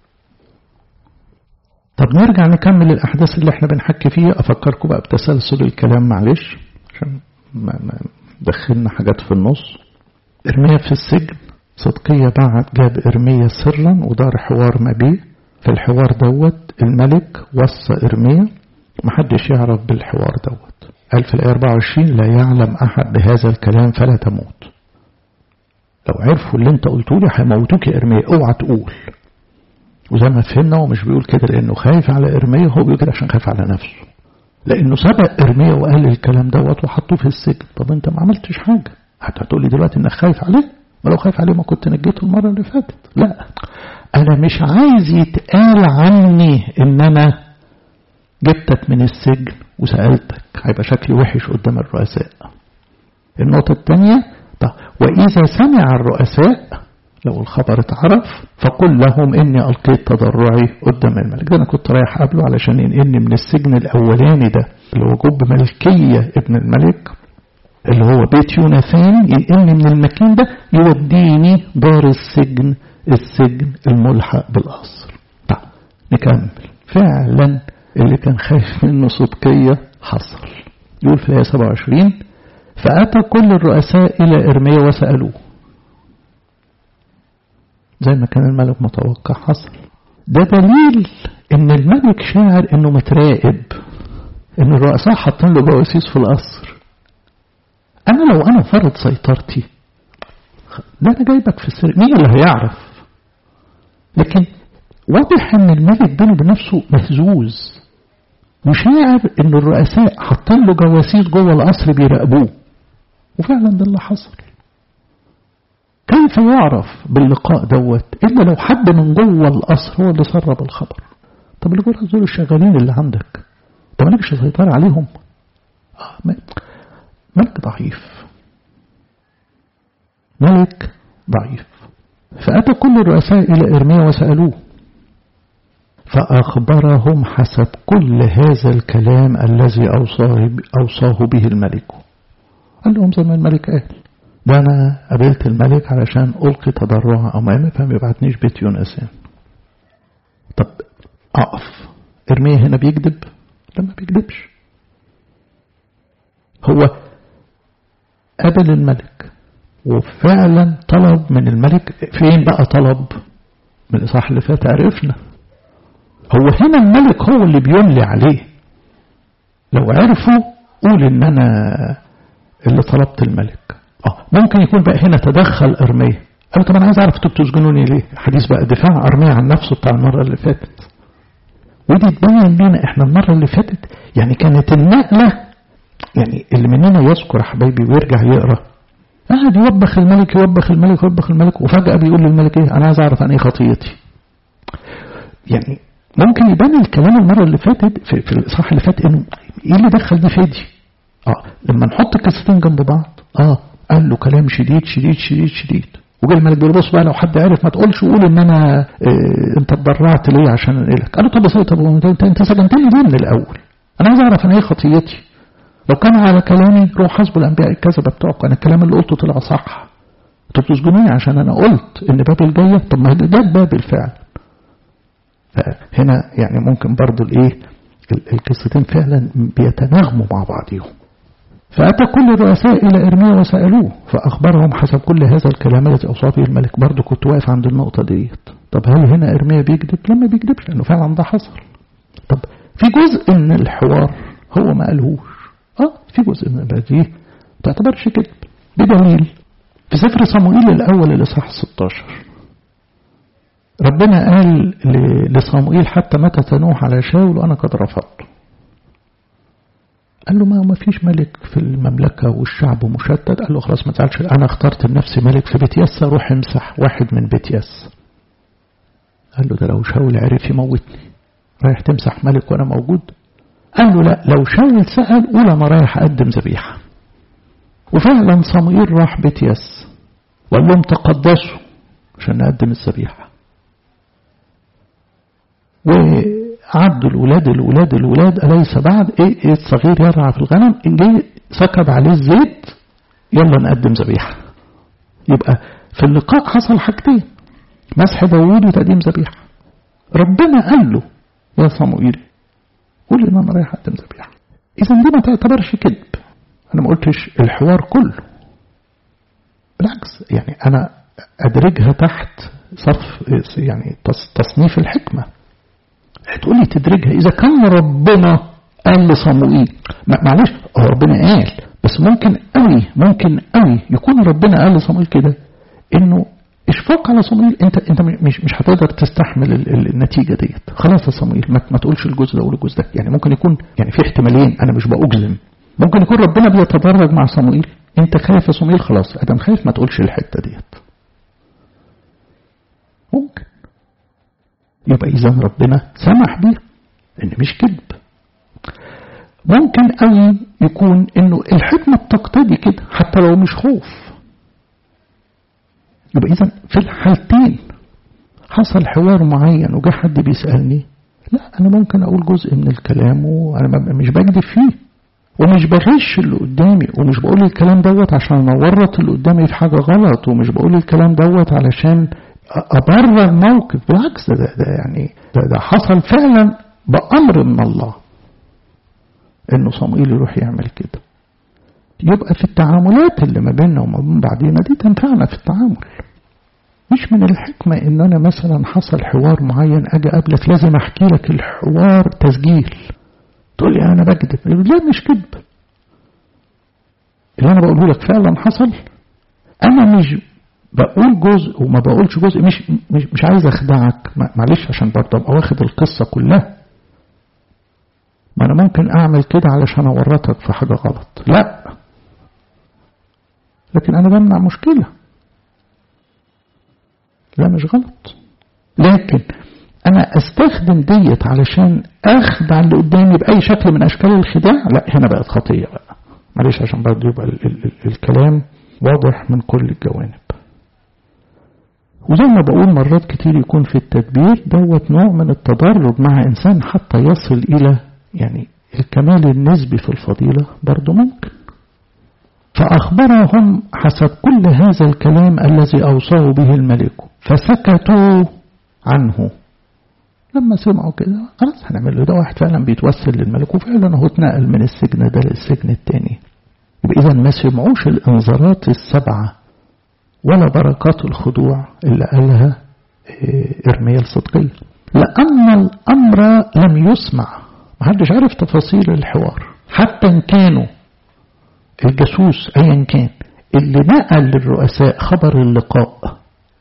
طب نرجع نكمل الاحداث اللي احنا بنحكي فيها افكركم بقى بتسلسل الكلام معلش عشان ما, ما دخلنا حاجات في النص ارميا في السجن صدقية بعد جاب ارميا سرا ودار حوار ما بيه في الحوار دوت الملك وصى ارميا محدش يعرف بالحوار دوت قال في الآية 24 لا يعلم أحد بهذا الكلام فلا تموت لو عرفوا اللي انت قلته لي هيموتوك يا إرميا اوعى تقول وزي ما فهمنا هو مش بيقول كده لأنه خايف على إرميا هو بيقول كده عشان خايف على نفسه لأنه سبق إرميا وقال الكلام دوت وحطوه في السجن طب أنت ما عملتش حاجة حتى هتقول لي دلوقتي إنك خايف عليه ما لو خايف عليه ما كنت نجيته المرة اللي فاتت لا أنا مش عايز يتقال عني إن أنا جبتك من السجن وسألتك هيبقى شكلي وحش قدام الرؤساء النقطة الثانية طب وإذا سمع الرؤساء لو الخبر اتعرف فقل لهم إني ألقيت تضرعي قدام الملك ده أنا كنت رايح قبله علشان ينقلني من السجن الأولاني ده اللي هو جب ملكية ابن الملك اللي هو بيت يوناثان ينقلني من المكان ده يوديني دار السجن السجن الملحق بالقصر طب نكمل فعلا اللي كان خايف منه صدقية حصل يقول في الآية 27 فأتى كل الرؤساء إلى إرميا وسألوه زي ما كان الملك متوقع حصل ده دليل ان الملك شاعر انه متراقب ان الرؤساء حاطين له جواسيس في القصر انا لو انا فرض سيطرتي ده انا جايبك في السر مين اللي هيعرف لكن واضح ان الملك بينه بنفسه مهزوز وشاعر ان الرؤساء حاطين له جواسيس جوه القصر بيراقبوه وفعلا ده اللي حصل كيف يعرف باللقاء دوت إلا لو حد من جوه القصر هو اللي سرب الخبر طب اللي جوه دول الشغالين اللي عندك انت مالكش سيطرة عليهم آه ملك ضعيف ملك ضعيف فأتى كل الرؤساء إلى إرميا وسألوه فأخبرهم حسب كل هذا الكلام الذي أوصاه, أوصاه به الملك قال لهم زي ما الملك قال ده أنا قابلت الملك علشان ألقي تضرعا أمامي فما يبعتنيش بيت يونسان طب أقف إرميا هنا بيكذب لا ما بيكذبش هو قابل الملك وفعلا طلب من الملك فين بقى طلب من الإصحاح اللي فات عرفنا هو هنا الملك هو اللي بيملي عليه لو عرفوا قول ان انا اللي طلبت الملك اه ممكن يكون بقى هنا تدخل ارميا قال طب انا عايز اعرف انتوا بتسجنوني ليه حديث بقى دفاع ارميا عن نفسه بتاع المره اللي فاتت ودي تبين لنا احنا المره اللي فاتت يعني كانت النقله يعني اللي مننا يذكر حبايبي ويرجع يقرا قاعد يوبخ الملك يوبخ الملك يوبخ الملك وفجاه بيقول للملك ايه انا عايز اعرف عن ايه خطيتي يعني ممكن يبان الكلام المرة اللي فاتت في, في الإصحاح اللي فات إنه إيه اللي دخل دي في دي؟ آه لما نحط القصتين جنب بعض آه قال له كلام شديد شديد شديد شديد وجاي الملك بيقول بص بقى لو حد عرف ما تقولش قول إن أنا إيه أنت اتضرعت ليه عشان أنقلك قال له طب بس طب أنت أنت سجنتني ليه من الأول؟ أنا عايز أعرف أنا إيه خطيتي؟ لو كان على كلامي روح حسب الأنبياء الكذبة بتوعك أنا الكلام اللي قلته طلع صح أنتوا بتسجنوني عشان أنا قلت إن بابل جاية طب ما ده بابل فعلا فهنا يعني ممكن برضو الايه القصتين فعلا بيتناغموا مع بعضهم فأتى كل الرؤساء إلى إرميا وسألوه فأخبرهم حسب كل هذا الكلام الذي أوصى به الملك برضو كنت واقف عند النقطة ديت طب هل هنا إرميا بيكذب؟ لا ما بيكذبش لأنه فعلا ده حصل طب في جزء من الحوار هو ما قالهوش اه في جزء من دي ما تعتبرش كذب بدليل في سفر صموئيل الأول الإصحاح 16 ربنا قال لصموئيل حتى متى تنوح على شاول وأنا قد رفضته قال له ما ما فيش ملك في المملكة والشعب مشتت قال له خلاص ما تزعلش أنا اخترت لنفسي ملك في بيت يس روح امسح واحد من بيت يس قال له ده لو شاول عرف يموتني رايح تمسح ملك وأنا موجود قال له لا لو شاول سأل قول أنا رايح أقدم ذبيحة وفعلا صموئيل راح بيت يس وقال لهم تقدسوا عشان نقدم الذبيحه وعدوا الولاد الولاد الولاد أليس بعد إيه, إيه الصغير يرعى في الغنم جه سكب عليه الزيت يلا نقدم ذبيحة يبقى في اللقاء حصل حاجتين مسح داوود وتقديم ذبيحة ربنا قال له يا صموئيل قول ان انا رايح اقدم ذبيحة اذا دي ما تعتبرش كذب انا ما قلتش الحوار كله بالعكس يعني انا ادرجها تحت صف يعني تصنيف الحكمه هتقول لي تدرجها إذا كان ربنا قال لصموئيل معلش هو ربنا قال بس ممكن قوي ممكن قوي يكون ربنا قال لصموئيل كده إنه اشفاق على صمويل انت انت مش مش هتقدر تستحمل ال ال النتيجه ديت خلاص يا صمويل ما, ما تقولش الجزء ده ولا الجزء ده يعني ممكن يكون يعني في احتمالين انا مش باجزم ممكن يكون ربنا بيتدرج مع صموئيل انت خايف يا صموئيل خلاص ادم خايف ما تقولش الحته ديت ممكن يبقى اذا ربنا سمح بيه ان مش كذب ممكن قوي يكون انه الحكمه بتقتضي كده حتى لو مش خوف يبقى اذا في الحالتين حصل حوار معين وجا حد بيسالني لا انا ممكن اقول جزء من الكلام وانا مش بكذب فيه ومش بغش اللي قدامي ومش بقول الكلام دوت عشان اورط اللي قدامي في حاجه غلط ومش بقول الكلام دوت علشان ابرر موقف بالعكس ده, ده يعني ده, ده حصل فعلا بامر من الله انه صموئيل يروح يعمل كده يبقى في التعاملات اللي ما بيننا وما بين بعضينا دي تنفعنا في التعامل مش من الحكمة ان انا مثلا حصل حوار معين اجي قبلك لازم احكي لك الحوار تسجيل تقول لي انا بكذب لا مش كذب اللي انا بقوله لك فعلا حصل انا مش بقول جزء وما بقولش جزء مش مش, مش عايز اخدعك معلش عشان برضه ابقى واخد القصه كلها ما انا ممكن اعمل كده علشان اورطك في حاجه غلط لا لكن انا بمنع مشكله لا مش غلط لكن انا استخدم ديت علشان اخدع اللي قدامي باي شكل من اشكال الخداع لا هنا بقت خطيه بقى معلش عشان برضه يبقى ال ال ال الكلام واضح من كل الجوانب وزي ما بقول مرات كتير يكون في التدبير دوت نوع من التدرج مع انسان حتى يصل الى يعني الكمال النسبي في الفضيله برضه ممكن فأخبرهم حسب كل هذا الكلام الذي أوصاه به الملك فسكتوا عنه لما سمعوا كده خلاص هنعمل له ده واحد فعلا بيتوسل للملك وفعلا هو اتنقل من السجن ده للسجن التاني يبقى إذا ما سمعوش الإنذارات السبعة ولا بركات الخضوع اللي قالها إرميا الصدقية لأن الأمر لم يسمع محدش عارف تفاصيل الحوار حتى إن كانوا الجاسوس ايا كان اللي نقل للرؤساء خبر اللقاء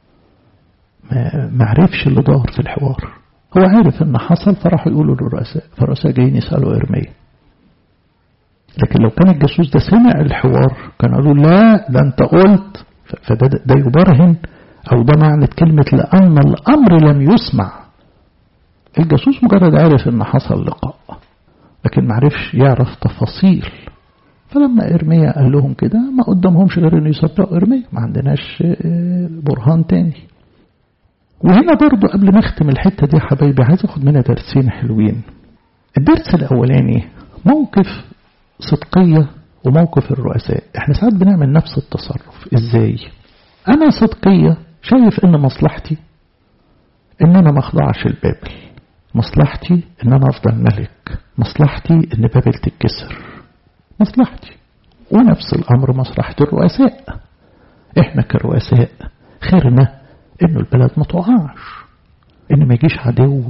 ما عرفش اللي دار في الحوار هو عارف ان حصل فراحوا يقولوا للرؤساء فالرؤساء جايين يسالوا ارميا لكن لو كان الجاسوس ده سمع الحوار كان قالوا لا ده انت قلت فده ده يبرهن او ده معنى كلمه لان الامر لم يسمع الجاسوس مجرد عارف ان حصل لقاء لكن معرفش يعرف تفاصيل فلما إرميا قال لهم كده ما قدامهمش غير إنه يصدقوا إرميا ما عندناش برهان تاني وهنا برضو قبل ما أختم الحتة دي يا حبايبي عايز أخد منها درسين حلوين الدرس الأولاني موقف صدقية وموقف الرؤساء احنا ساعات بنعمل نفس التصرف ازاي انا صدقية شايف ان مصلحتي ان انا ما اخضعش البابل مصلحتي ان انا افضل ملك مصلحتي ان بابل تتكسر مصلحتي ونفس الأمر مصلحة الرؤساء إحنا كرؤساء خيرنا إنه البلد ما تقعش إن ما يجيش عدو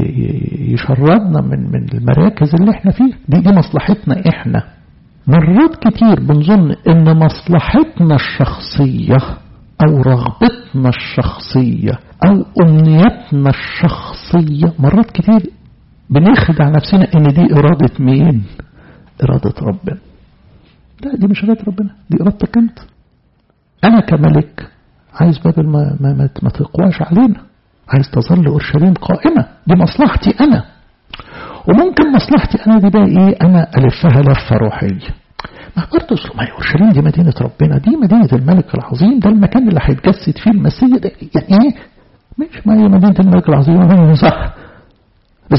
يشردنا من من المراكز اللي إحنا فيها دي دي مصلحتنا إحنا مرات كتير بنظن إن مصلحتنا الشخصية أو رغبتنا الشخصية أو أمنيتنا الشخصية مرات كتير بنخدع نفسنا إن دي إرادة مين؟ إرادة ربنا لا دي مش إرادة ربنا دي إرادتك أنت أنا كملك عايز بابل ما, ما, ما, ما تقواش علينا عايز تظل أورشليم قائمة دي مصلحتي أنا وممكن مصلحتي أنا دي بقى إيه أنا ألفها لفة روحية ما برضه ما هي أورشليم دي مدينة ربنا دي مدينة الملك العظيم ده المكان اللي هيتجسد فيه المسيح ده يعني إيه مش ما هي مدينة الملك العظيم صح بس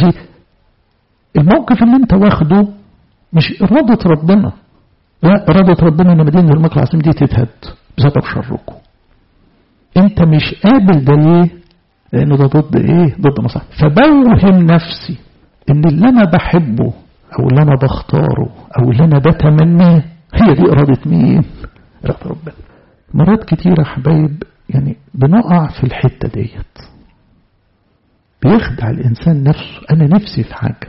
الموقف اللي أنت واخده مش إرادة ربنا لا إرادة ربنا إن مدينة الملك العظيم دي تتهد بسبب شركم أنت مش قابل ده ليه؟ لأنه ده ضد إيه؟ ضد مصلحة فبوهم نفسي إن اللي أنا بحبه أو اللي أنا بختاره أو اللي أنا بتمناه هي دي إرادة مين؟ إرادة ربنا مرات كتيرة حبايب يعني بنقع في الحتة ديت بيخدع الإنسان نفسه أنا نفسي في حاجة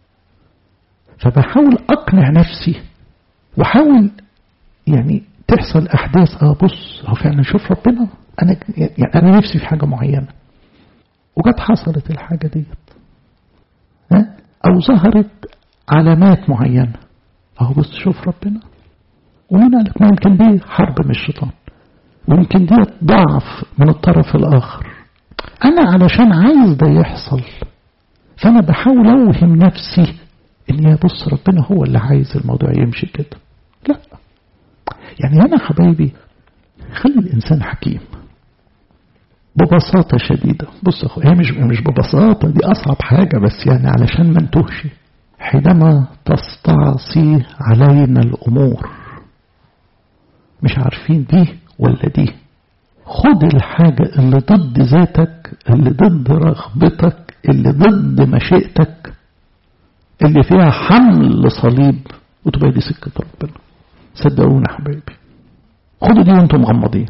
فبحاول أقنع نفسي وحاول يعني تحصل أحداث آه بص هو فعلا شوف ربنا أنا يعني أنا نفسي في حاجة معينة وقد حصلت الحاجة ديت ها أو ظهرت علامات معينة أهو بص شوف ربنا ومن قالك ممكن دي حرب من الشيطان ويمكن دي ضعف من الطرف الآخر أنا علشان عايز ده يحصل فأنا بحاول أوهم نفسي إن يا بص ربنا هو اللي عايز الموضوع يمشي كده لا يعني أنا حبايبي خلي الإنسان حكيم ببساطة شديدة بص أخو هي مش مش ببساطة دي أصعب حاجة بس يعني علشان ما نتوهش حينما تستعصي علينا الأمور مش عارفين دي ولا دي خد الحاجة اللي ضد ذاتك اللي ضد رغبتك اللي ضد مشيئتك اللي فيها حمل صليب وتبقى دي سكة ربنا صدقونا حبايبي خدوا دي وانتم مغمضين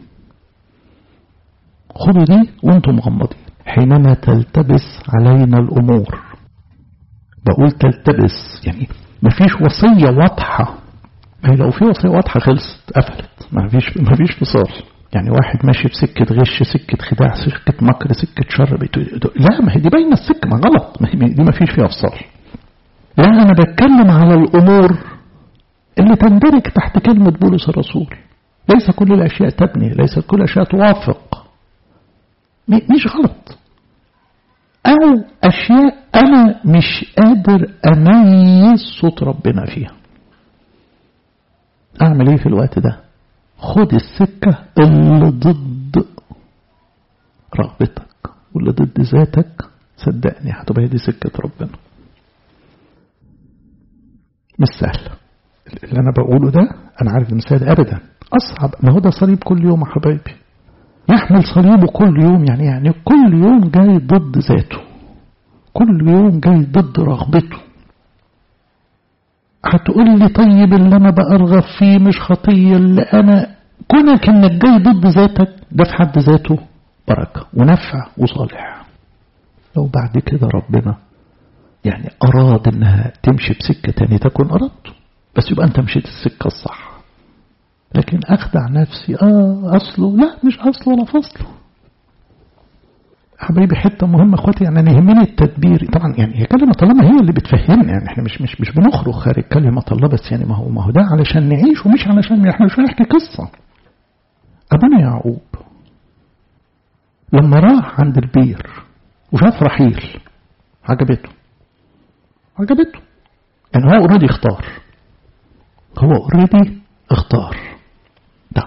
خدوا دي وانتم مغمضين حينما تلتبس علينا الأمور بقول تلتبس يعني مفيش وصية واضحة ما هي لو في وصية واضحة خلصت قفلت ما فيش ما فيش فصال يعني واحد ماشي في سكة غش سكة خداع سكة مكر سكة شر لا ما هي دي باينة السكة ما غلط ما هي دي ما فيش فيها فصال لا أنا بتكلم على الأمور اللي تندرج تحت كلمة بولس الرسول ليس كل الأشياء تبني ليس كل الأشياء توافق مش غلط أو أشياء أنا مش قادر أميز صوت ربنا فيها أعمل إيه في الوقت ده خد السكة اللي ضد رغبتك واللي ضد ذاتك صدقني هتبقى دي سكة ربنا مش سهل اللي أنا بقوله ده أنا عارف مش سهل أبدا أصعب ما هو ده صليب كل يوم يا حبايبي يحمل صليبه كل يوم يعني يعني كل يوم جاي ضد ذاته كل يوم جاي ضد رغبته هتقول لي طيب اللي انا بأرغب فيه مش خطية اللي انا كونك انك جاي ضد ذاتك ده في حد ذاته بركة ونفع وصالح لو بعد كده ربنا يعني أراد إنها تمشي بسكة تانية تكون أردت بس يبقى أنت مشيت السكة الصح لكن أخدع نفسي آه أصله لا مش أصله ولا فصله حبايبي حته مهمه اخواتي يعني انا يهمني التدبير طبعا يعني هي كلمه الله ما هي اللي بتفهمنا يعني احنا مش مش مش بنخرج خارج كلمه الله بس يعني ما هو ما هو ده علشان نعيش ومش علشان احنا مش هنحكي قصه ابونا يعقوب لما راح عند البير وشاف رحيل عجبته عجبته يعني هو اوريدي اختار هو اوريدي اختار ده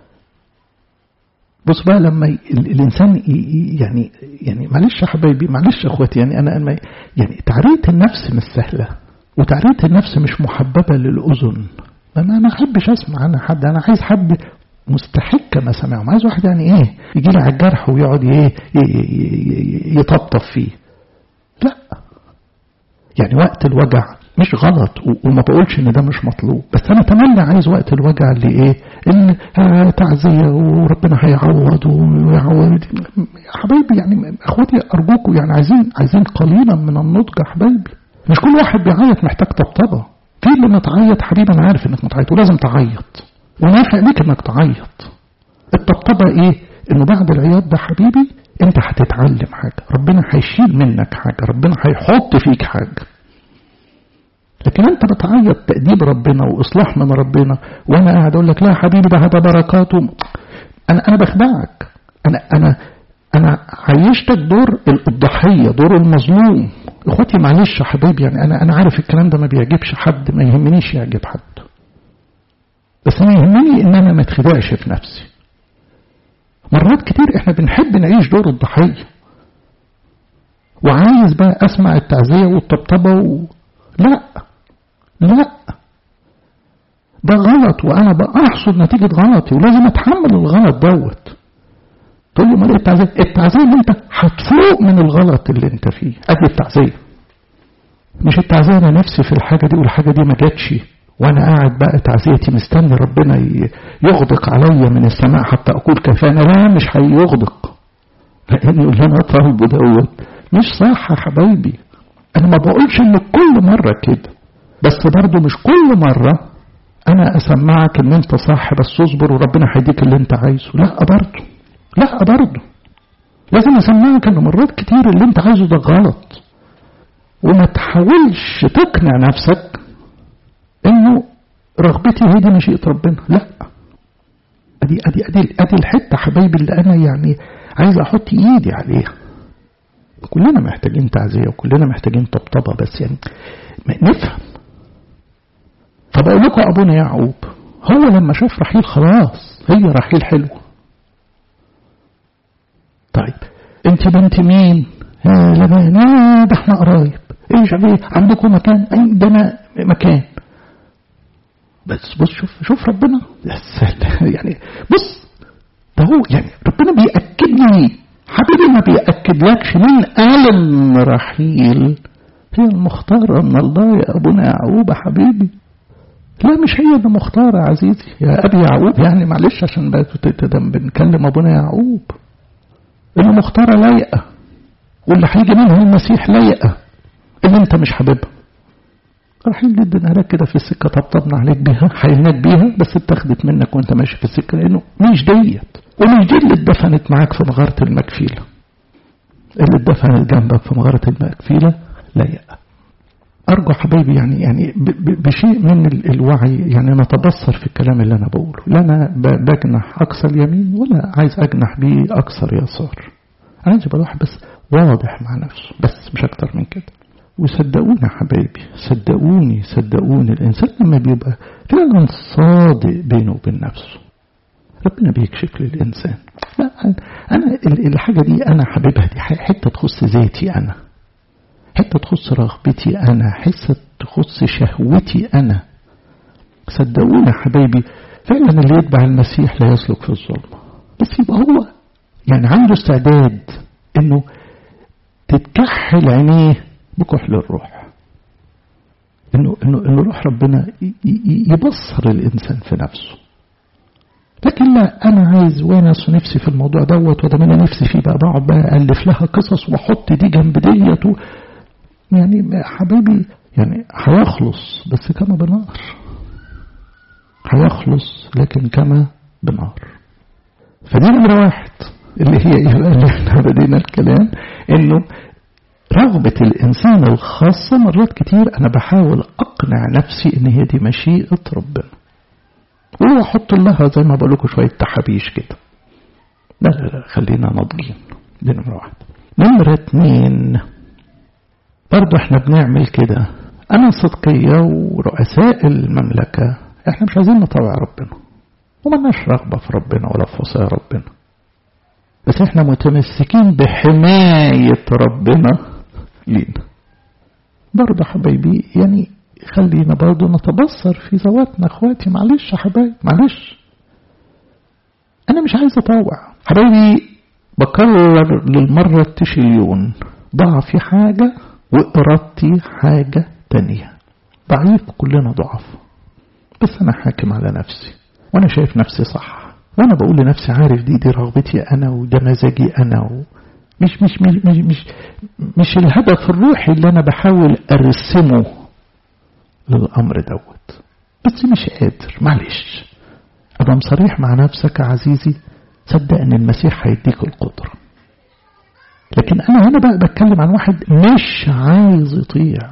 بص بقى لما الانسان يعني يعني معلش يا حبايبي معلش يا اخواتي يعني انا انا يعني تعريه النفس مش سهله وتعريه النفس مش محببه للاذن انا ما احبش اسمع عن حد انا عايز حد مستحق ما سمعه عايز واحد يعني ايه يجي لي على الجرح ويقعد ايه يطبطب فيه لا يعني وقت الوجع مش غلط وما بقولش ان ده مش مطلوب بس انا اتمنى عايز وقت الوجع اللي ايه ان تعزيه وربنا هيعوض ويعوض يا حبايبي يعني اخواتي ارجوكم يعني عايزين عايزين قليلا من النضج يا حبايبي مش كل واحد بيعيط محتاج طبطبه في اللي متعيط حبيبي انا عارف انك متعيط ولازم تعيط ونافع ليك انك تعيط الطبطبه ايه انه بعد العياط ده حبيبي انت هتتعلم حاجه ربنا هيشيل منك حاجه ربنا هيحط فيك حاجه لكن انت بتعيط تأديب ربنا واصلاح من ربنا وانا قاعد اقول لك لا يا حبيبي ده هذا بركاته انا انا بخدعك انا انا انا عيشتك دور الضحيه دور المظلوم اخواتي معلش يا حبيبي يعني انا انا عارف الكلام ده ما بيعجبش حد ما يهمنيش يعجب حد بس انا يهمني ان انا ما اتخدعش في نفسي مرات كتير احنا بنحب نعيش دور الضحيه وعايز بقى اسمع التعزيه والطبطبه و... لا لا ده غلط وانا بحصد نتيجة غلطي ولازم اتحمل الغلط دوت تقول لي امال التعزية التعزية اللي انت هتفوق من الغلط اللي انت فيه ادي التعزية مش التعزية انا نفسي في الحاجة دي والحاجة دي ما جاتش وانا قاعد بقى تعزيتي مستني ربنا يغدق عليا من السماء حتى اقول كفانا لا مش هيغدق لان اللي انا طالبه دوت مش صح يا حبايبي انا ما بقولش ان كل مرة كده بس برضو مش كل مرة انا اسمعك ان انت صح بس اصبر وربنا هيديك اللي انت عايزه لا برضو لا برضه لازم اسمعك ان مرات كتير اللي انت عايزه ده غلط وما تحاولش تقنع نفسك انه رغبتي هي دي مشيئة ربنا لا ادي ادي ادي ادي الحته حبايبي اللي انا يعني عايز احط ايدي عليها كلنا محتاجين تعزيه وكلنا محتاجين طبطبه بس يعني نفهم طب اقول لكم ابونا يعقوب هو لما شاف رحيل خلاص هي رحيل حلوه طيب انت بنت مين؟ يا لبان ده احنا قرايب ايش ايه عندكم مكان عندنا مكان بس بص شوف شوف ربنا يعني بص ده هو يعني ربنا بيأكد لي حبيبي ما بيأكدلكش من ألم رحيل هي المختارة من الله يا أبونا يعقوب حبيبي لا مش هي اللي مختارة عزيزي يا أبي يعقوب يعني معلش عشان بنكلم أبونا يعقوب اللي مختارة لايقة واللي هيجي منها المسيح لايقة اللي انت مش حاببها رايحين ندينا لك كده في السكة طبطبنا عليك بيها حيلناك بيها بس اتخذت منك وانت ماشي في السكة لانه مش ديت ومش دي اللي اتدفنت معاك في مغارة المكفيلة اللي اتدفنت جنبك في مغارة المكفيلة لايقة أرجو حبايبي يعني يعني بشيء من الوعي يعني نتبصر في الكلام اللي أنا بقوله لا أنا بجنح أقصى اليمين ولا عايز أجنح بيه أكثر يسار أنا عايز يبقى الواحد بس واضح مع نفسه بس مش أكتر من كده وصدقوني يا حبايبي صدقوني صدقوني الإنسان لما بيبقى فعلا صادق بينه وبين نفسه ربنا بيكشف للإنسان لا أنا الحاجة دي أنا حبيبها دي حتة تخص ذاتي أنا حتة تخص رغبتي أنا حتة تخص شهوتي أنا صدقوني يا حبايبي فعلا اللي يتبع المسيح لا يسلك في الظلمة بس يبقى هو يعني عنده استعداد انه تتكحل عينيه بكحل الروح انه انه انه روح ربنا يبصر الانسان في نفسه لكن لا انا عايز وانس نفسي في الموضوع دوت وده انا نفسي فيه بقى بقعد بقى الف لها قصص واحط دي جنب ديت يعني حبيبي يعني هيخلص بس كما بنار هيخلص لكن كما بنار فدي نمرة واحد اللي هي ايه بقى اللي احنا بدينا الكلام انه رغبة الإنسان الخاصة مرات كتير أنا بحاول أقنع نفسي إن هي دي مشيئة ربنا وأحط لها زي ما بقول لكم شوية تحابيش كده لا لا لا خلينا ناضجين دي نمرة واحد نمرة اتنين برضه احنا بنعمل كده أنا صدقية ورؤساء المملكة احنا مش عايزين نطوع ربنا وملناش رغبة في ربنا ولا في وصايا ربنا بس احنا متمسكين بحماية ربنا لينا برضه حبايبي يعني خلينا برضه نتبصر في ذواتنا اخواتي معلش يا حبايبي معلش انا مش عايز اطوع حبايبي بكرر للمرة التشيليون ضعفي حاجة وإرادتي حاجة تانية ضعيف كلنا ضعف بس أنا حاكم على نفسي وأنا شايف نفسي صح وأنا بقول لنفسي عارف دي دي رغبتي أنا وده مزاجي أنا و... مش مش مش مش مش, مش الهدف الروحي اللي أنا بحاول أرسمه للأمر دوت بس مش قادر معلش أبقى صريح مع نفسك يا عزيزي صدق أن المسيح هيديك القدرة لكن أنا هنا بقى بتكلم عن واحد مش عايز يطيع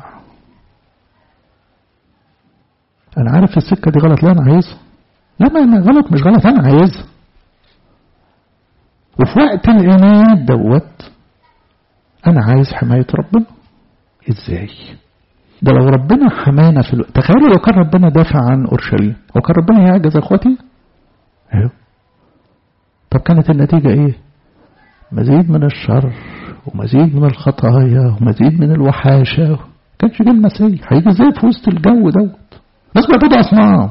أنا عارف السكة دي غلط لا أنا عايزها لا ما أنا غلط مش غلط أنا عايزها وفي وقت العناد دوت أنا عايز حماية ربنا إزاي ده لو ربنا حمانا في الوقت تخيلوا لو كان ربنا دافع عن أورشليم هو كان ربنا يعجز أخواتي أيوه طب كانت النتيجة إيه مزيد من الشر ومزيد من الخطايا ومزيد من الوحاشة كانش جه المسيح هيجي ازاي في وسط الجو دوت ناس بيعبدوا أصنام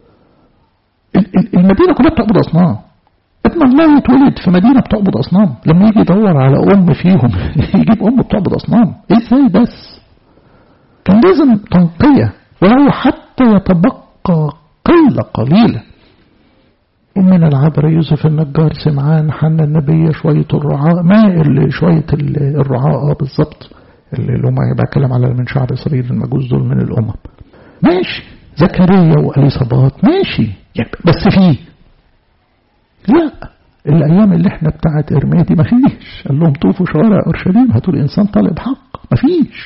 المدينة كلها بتعبد أصنام ابن الله يتولد في مدينة بتعبد أصنام لما يجي يدور على أم فيهم يجيب أم بتعبد أصنام ازاي بس كان لازم تنقية ولو حتى يتبقى قلة قليلة من العبر يوسف النجار سمعان حنا النبي شوية الرعاء ما شوية الرعاء بالظبط اللي هم بتكلم على من شعب إسرائيل المجوز دول من الأمم ماشي زكريا وأليصابات ماشي يعني بس فيه لا الأيام اللي احنا بتاعت إرميا دي مفيش قال لهم طوفوا شوارع أورشليم هاتوا الإنسان طالب حق مفيش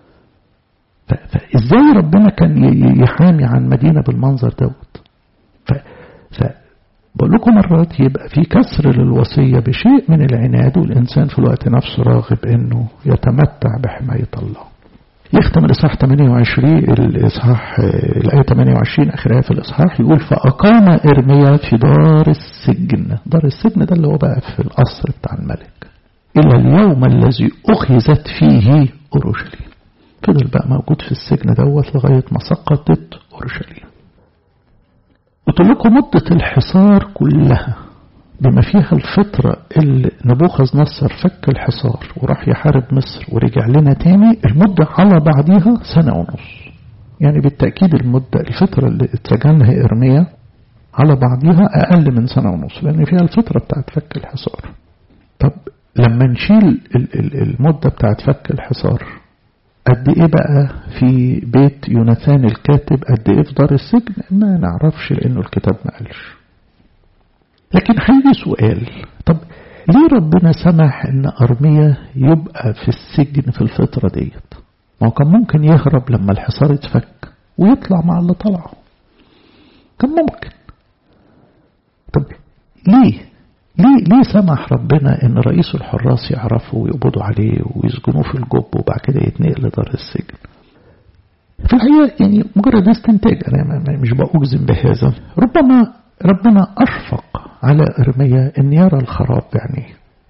فإزاي ربنا كان يحامي عن مدينة بالمنظر دوت ف... ف... بقول لكم مرات يبقى في كسر للوصية بشيء من العناد والإنسان في الوقت نفسه راغب إنه يتمتع بحماية الله يختم الإصحاح 28 الإصحاح الآية 28 آخر آية في الإصحاح يقول فأقام إرميا في دار السجن دار السجن ده اللي هو بقى في القصر بتاع الملك إلى اليوم الذي أخذت فيه أورشليم فضل بقى موجود في السجن دوت لغاية ما سقطت أورشليم قلت لكم مدة الحصار كلها بما فيها الفترة اللي نبوخذ نصر فك الحصار وراح يحارب مصر ورجع لنا تاني المدة على بعضيها سنة ونص يعني بالتأكيد المدة الفترة اللي اتسجنها إرميا على بعضيها أقل من سنة ونص لأن فيها الفترة بتاعت فك الحصار طب لما نشيل المدة بتاعت فك الحصار قد ايه بقى في بيت يوناثان الكاتب قد ايه في دار السجن ما نعرفش لانه الكتاب ما قالش لكن هيجي سؤال طب ليه ربنا سمح ان ارميا يبقى في السجن في الفترة ديت ما هو كان ممكن يهرب لما الحصار اتفك ويطلع مع اللي طلعه كان ممكن طب ليه ليه ليه سمح ربنا ان رئيس الحراس يعرفه ويقبضوا عليه ويسجنوه في الجب وبعد كده يتنقل لدار السجن في الحقيقة يعني مجرد استنتاج أنا مش بأجزم بهذا ربما ربنا أشفق على إرميا أن يرى الخراب يعني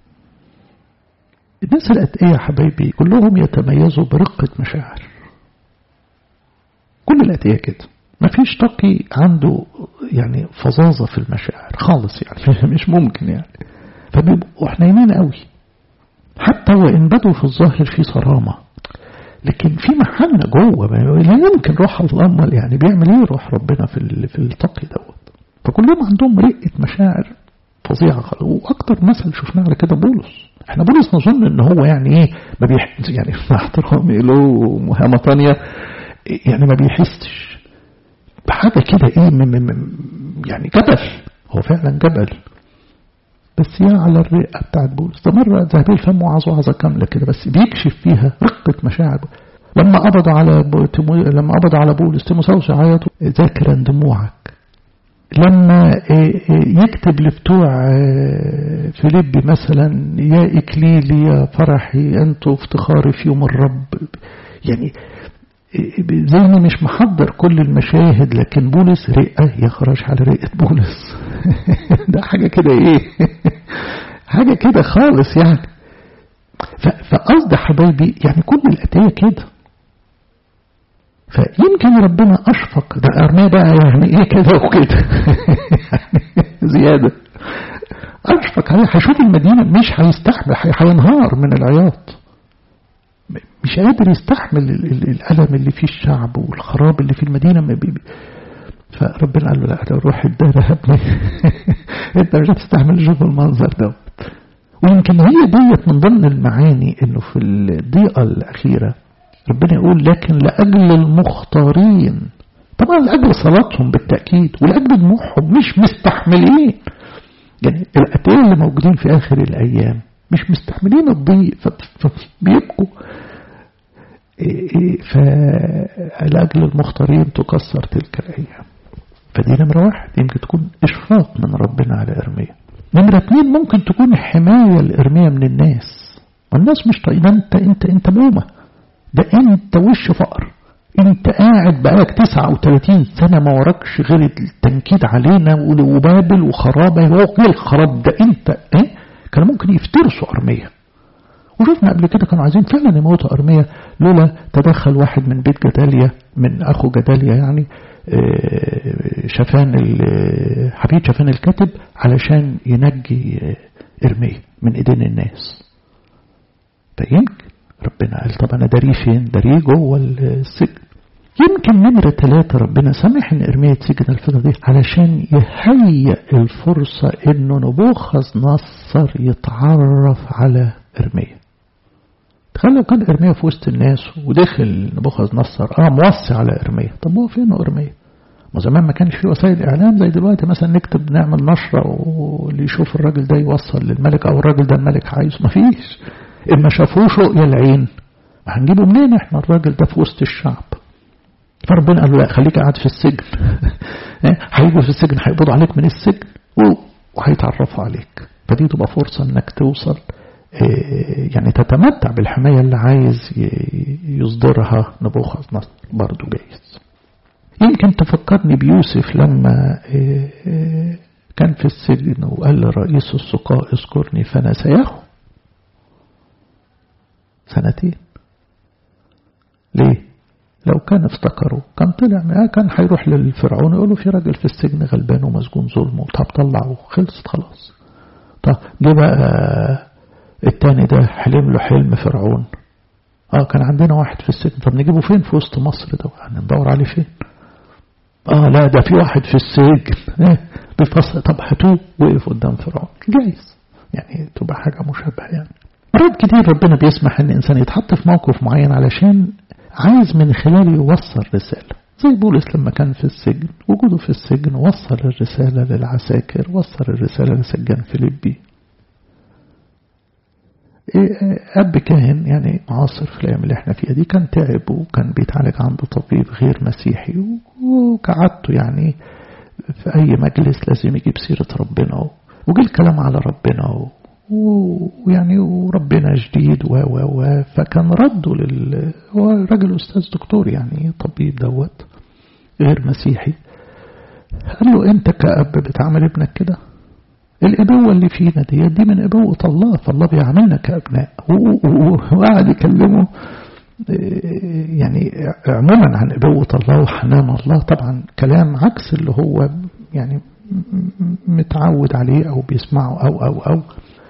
الناس الأتقية يا حبايبي كلهم يتميزوا برقة مشاعر كل الأتقية كده ما فيش تقي عنده يعني فظاظة في المشاعر خالص يعني مش ممكن يعني فبيبقوا حنينين قوي حتى وإن بدوا في الظاهر في صرامة لكن في محنة جوه لا يمكن روح الله يعني بيعمل ايه روح ربنا في في التقي دوت فكلهم عندهم رقة مشاعر فظيعة وأكتر مثل شفناه على كده بولس احنا بولس نظن ان هو يعني ايه ما بيح يعني مع احترامي له مهمة تانية يعني ما بيحسش بحاجة كده ايه م م م يعني جبل هو فعلا جبل بس يا على الرئة بتاعت بولس ده مرة ذهبي الفم وعظ وعظة كاملة كده بس بيكشف فيها رقة مشاعر لما قبض على تمو... لما قبض على بولس تيموساوس يعيط ذاكرا دموعك لما يكتب لبتوع فيليبي مثلا يا إكليلي يا فرحي أنتوا افتخاري في يوم الرب يعني ذهني مش محضر كل المشاهد لكن بولس رئة يخرج على رئة بولس ده حاجة كده ايه حاجة كده خالص يعني فقصد حبايبي يعني كل الأتية كده فيمكن ربنا أشفق ده أرميه بقى يعني إيه كده وكده يعني زيادة أشفق عليه هيشوف المدينة مش هيستحمل هينهار من العياط مش قادر يستحمل الألم اللي فيه الشعب والخراب اللي في المدينة فربنا قال له لا روح الدار يا ابني انت مش هتستحمل تشوف المنظر دوت ويمكن هي ديت من ضمن المعاني انه في الضيقة الأخيرة ربنا يقول لكن لأجل المختارين طبعا لأجل صلاتهم بالتأكيد ولأجل دموعهم مش مستحملين يعني الأتية اللي موجودين في آخر الأيام مش مستحملين الضيق فبيبكوا فلأجل المختارين تكسر تلك الأيام فدي نمرة واحد يمكن تكون إشفاق من ربنا على إرميا نمرة اتنين ممكن تكون حماية لإرميا من الناس والناس مش طيب انت انت انت مومة ده انت وش فقر انت قاعد بقالك 39 سنة ما وراكش غير التنكيد علينا وبابل وخرابة هو ايه الخراب ده انت ايه كان ممكن يفترسوا أرمية وشفنا قبل كده كانوا عايزين فعلا يموتوا أرمية لولا تدخل واحد من بيت جداليا من أخو جداليا يعني شفان حفيد شفان الكاتب علشان ينجي إرمية من إيدين الناس فيمكن ربنا قال طب أنا داريه فين داريه جوه السجن يمكن نمرة ثلاثة ربنا سمح إن إرميا تسجن الفترة دي علشان يهيئ الفرصة إنه نبوخذ نصر يتعرف على إرميا تخيل لو كان إرميا في وسط الناس ودخل نبوخذ نصر اه موصي على إرميا طب هو فين إرميا وزمان ما كانش في وسائل إعلام زي دلوقتي مثلا نكتب نعمل نشرة واللي يشوف الراجل ده يوصل للملك أو الراجل ده الملك عايزه ما فيش إما شافوش رؤيا العين هنجيبه منين احنا الراجل ده في وسط الشعب فربنا قال له لا خليك قاعد في السجن هيجوا في السجن هيقبضوا عليك من السجن وهيتعرفوا عليك فدي تبقى فرصة انك توصل يعني تتمتع بالحماية اللي عايز يصدرها نبوخذ نصر برضه جايز يمكن تفكرني بيوسف لما كان في السجن وقال لرئيس السقاء اذكرني فنسياه سنتين ليه لو كان افتكروا كان طلع معاه كان هيروح للفرعون يقول له في راجل في السجن غلبان ومسجون ظلم طب طلعوه خلصت خلاص طب جه بقى التاني ده حلم له حلم فرعون اه كان عندنا واحد في السجن طب نجيبه فين في وسط مصر ده هندور عليه فين اه لا ده في واحد في السجن ايه بيفصل طب هاتوه وقف قدام فرعون جايز يعني تبقى حاجة مشابهة يعني مرات كتير ربنا بيسمح ان الانسان يتحط في موقف معين علشان عايز من خلاله يوصل رسالة زي بولس لما كان في السجن وجوده في السجن وصل الرسالة للعساكر وصل الرسالة لسجان فيليبي أب كاهن يعني معاصر في الأيام اللي احنا فيها دي كان تعب وكان بيتعالج عند طبيب غير مسيحي وكعدته يعني في أي مجلس لازم يجيب سيرة ربنا وجي الكلام على ربنا ويعني وربنا جديد و و و فكان رده لل هو راجل أستاذ دكتور يعني طبيب دوت غير مسيحي قال له أنت كأب بتعامل ابنك كده الإبوة اللي فينا دي دي من إبوة الله فالله بيعاملنا كأبناء وقعد يكلمه يعني عموما عن إبوة الله وحنان الله طبعا كلام عكس اللي هو يعني متعود عليه أو بيسمعه أو أو أو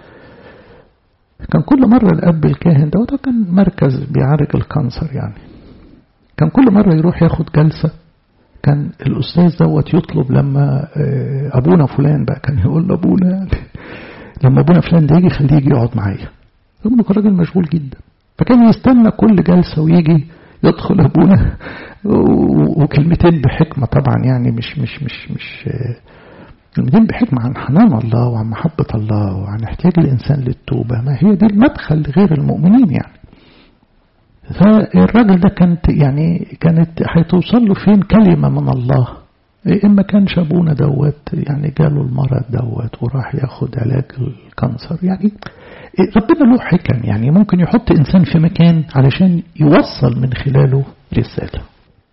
كان كل مرة الأب الكاهن ده وده كان مركز بيعالج الكانسر يعني كان كل مرة يروح ياخد جلسة كان الأستاذ دوت يطلب لما أبونا فلان بقى كان يقول لأبونا يعني لما أبونا فلان ده يجي خليه يجي يقعد معايا ابنه كان راجل مشغول جدا فكان يستنى كل جلسة ويجي يدخل أبونا وكلمتين بحكمة طبعا يعني مش مش مش مش كلمتين بحكمة عن حنان الله وعن محبة الله وعن احتياج الإنسان للتوبة ما هي دي المدخل لغير المؤمنين يعني فالراجل ده كانت يعني كانت هتوصل له فين كلمة من الله إما كان شابونا دوت يعني جاله المرض دوت وراح ياخد علاج الكانسر يعني ربنا له حكم يعني ممكن يحط إنسان في مكان علشان يوصل من خلاله رسالة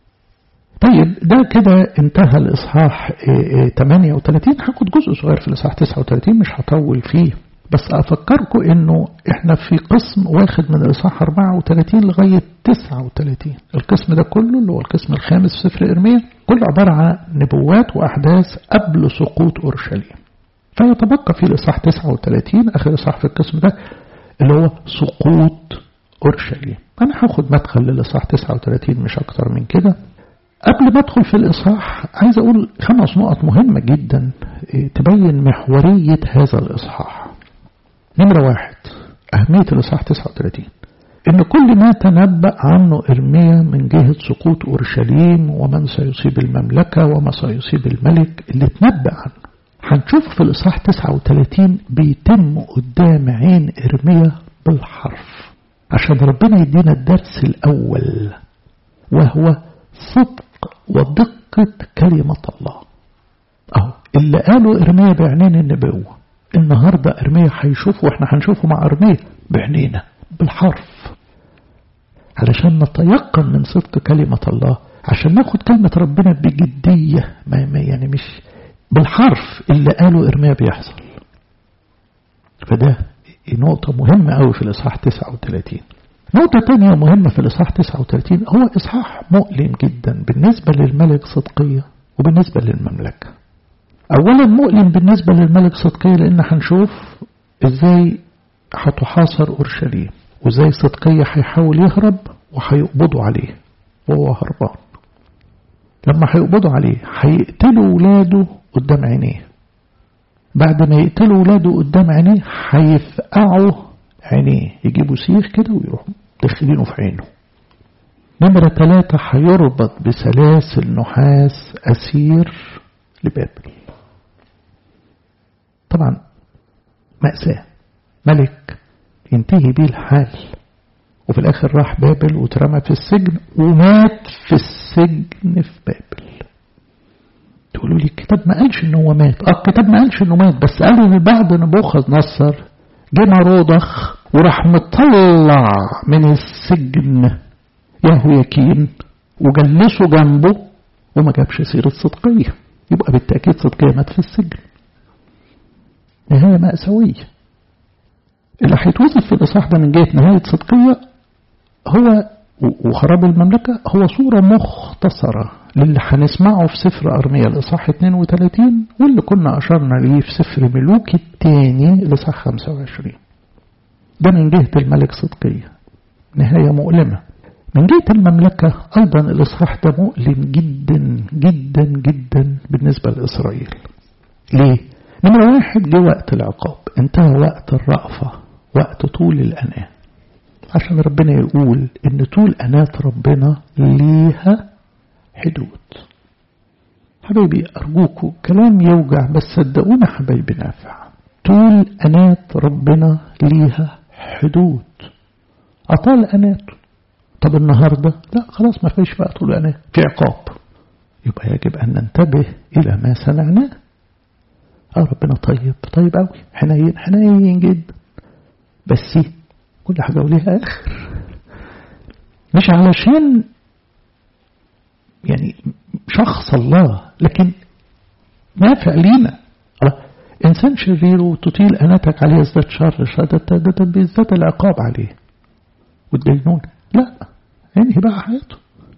طيب ده كده انتهى الإصحاح 38 هاخد جزء صغير في الإصحاح 39 مش هطول فيه بس أفكركم إنه إحنا في قسم واخد من الإصحاح 34 لغاية 39 القسم ده كله اللي هو القسم الخامس في سفر إرميا كله عبارة عن نبوات وأحداث قبل سقوط أورشليم فيتبقى في الإصحاح 39 آخر إصحاح في القسم ده اللي هو سقوط أورشليم أنا هاخد مدخل للإصحاح 39 مش أكتر من كده قبل ما ادخل في الإصحاح عايز أقول خمس نقط مهمة جدا تبين محورية هذا الإصحاح نمرة واحد أهمية الإصحاح 39 إن كل ما تنبأ عنه إرميا من جهة سقوط أورشليم ومن سيصيب المملكة وما سيصيب الملك اللي تنبأ عنه هنشوف في الإصحاح 39 بيتم قدام عين إرميا بالحرف عشان ربنا يدينا الدرس الأول وهو صدق ودقة كلمة الله أهو اللي قاله إرميا بعينين النبوة النهاردة إرميا هيشوفه وإحنا هنشوفه مع إرميا بعينينا بالحرف علشان نتيقن من صدق كلمة الله عشان ناخد كلمة ربنا بجدية ما ما يعني مش بالحرف اللي قاله إرميا بيحصل فده نقطة مهمة أوي في الإصحاح 39 نقطة تانية مهمة في الإصحاح 39 هو إصحاح مؤلم جدا بالنسبة للملك صدقية وبالنسبة للمملكة أولا مؤلم بالنسبة للملك صدقية لأن هنشوف إزاي هتحاصر أورشليم وإزاي صدقية هيحاول يهرب وهيقبضوا عليه وهو هربان لما هيقبضوا عليه هيقتلوا ولاده قدام عينيه بعد ما يقتلوا ولاده قدام عينيه هيفقعوا عينيه يجيبوا سيخ كده ويروحوا داخلينه في عينه نمرة ثلاثة هيربط بسلاسل نحاس أسير لبابل طبعا مأساة ملك ينتهي بيه الحال وفي الآخر راح بابل واترمى في السجن ومات في السجن في بابل تقولوا لي الكتاب ما قالش ان هو مات اه الكتاب ما قالش انه مات بس قالوا ان بعد نبوخذ نصر جه مرودخ وراح مطلع من السجن يهوياكين وجلسه جنبه وما جابش سيرة صدقية يبقى بالتأكيد صدقية مات في السجن نهاية مأساوية اللي هيتوصف في الإصحاح ده من جهة نهاية صدقية هو وخراب المملكة هو صورة مختصرة للي هنسمعه في سفر أرمية الإصحاح 32 واللي كنا أشرنا ليه في سفر ملوك الثاني الإصحاح 25 ده من جهة الملك صدقية نهاية مؤلمة من جهة المملكة أيضا الإصحاح ده مؤلم جدا جدا جدا بالنسبة لإسرائيل ليه؟ نمرة واحد جه وقت العقاب انتهى وقت الرأفة وقت طول الأناة عشان ربنا يقول ان طول أناة ربنا ليها حدود حبايبي أرجوكوا كلام يوجع بس صدقونا حبايبي نافع طول أناة ربنا ليها حدود أطال أناته طب النهاردة لا خلاص ما فيش بقى طول أناة في عقاب يبقى يجب أن ننتبه إلى ما سمعناه اه ربنا طيب طيب قوي حنين حنين جدا بس كل حاجة وليها آخر مش علشان يعني شخص الله لكن نافع لينا إنسان شرير وتطيل أناتك عليه يزداد شر شر بيزداد العقاب عليه والدينون لا ينهي بقى حياته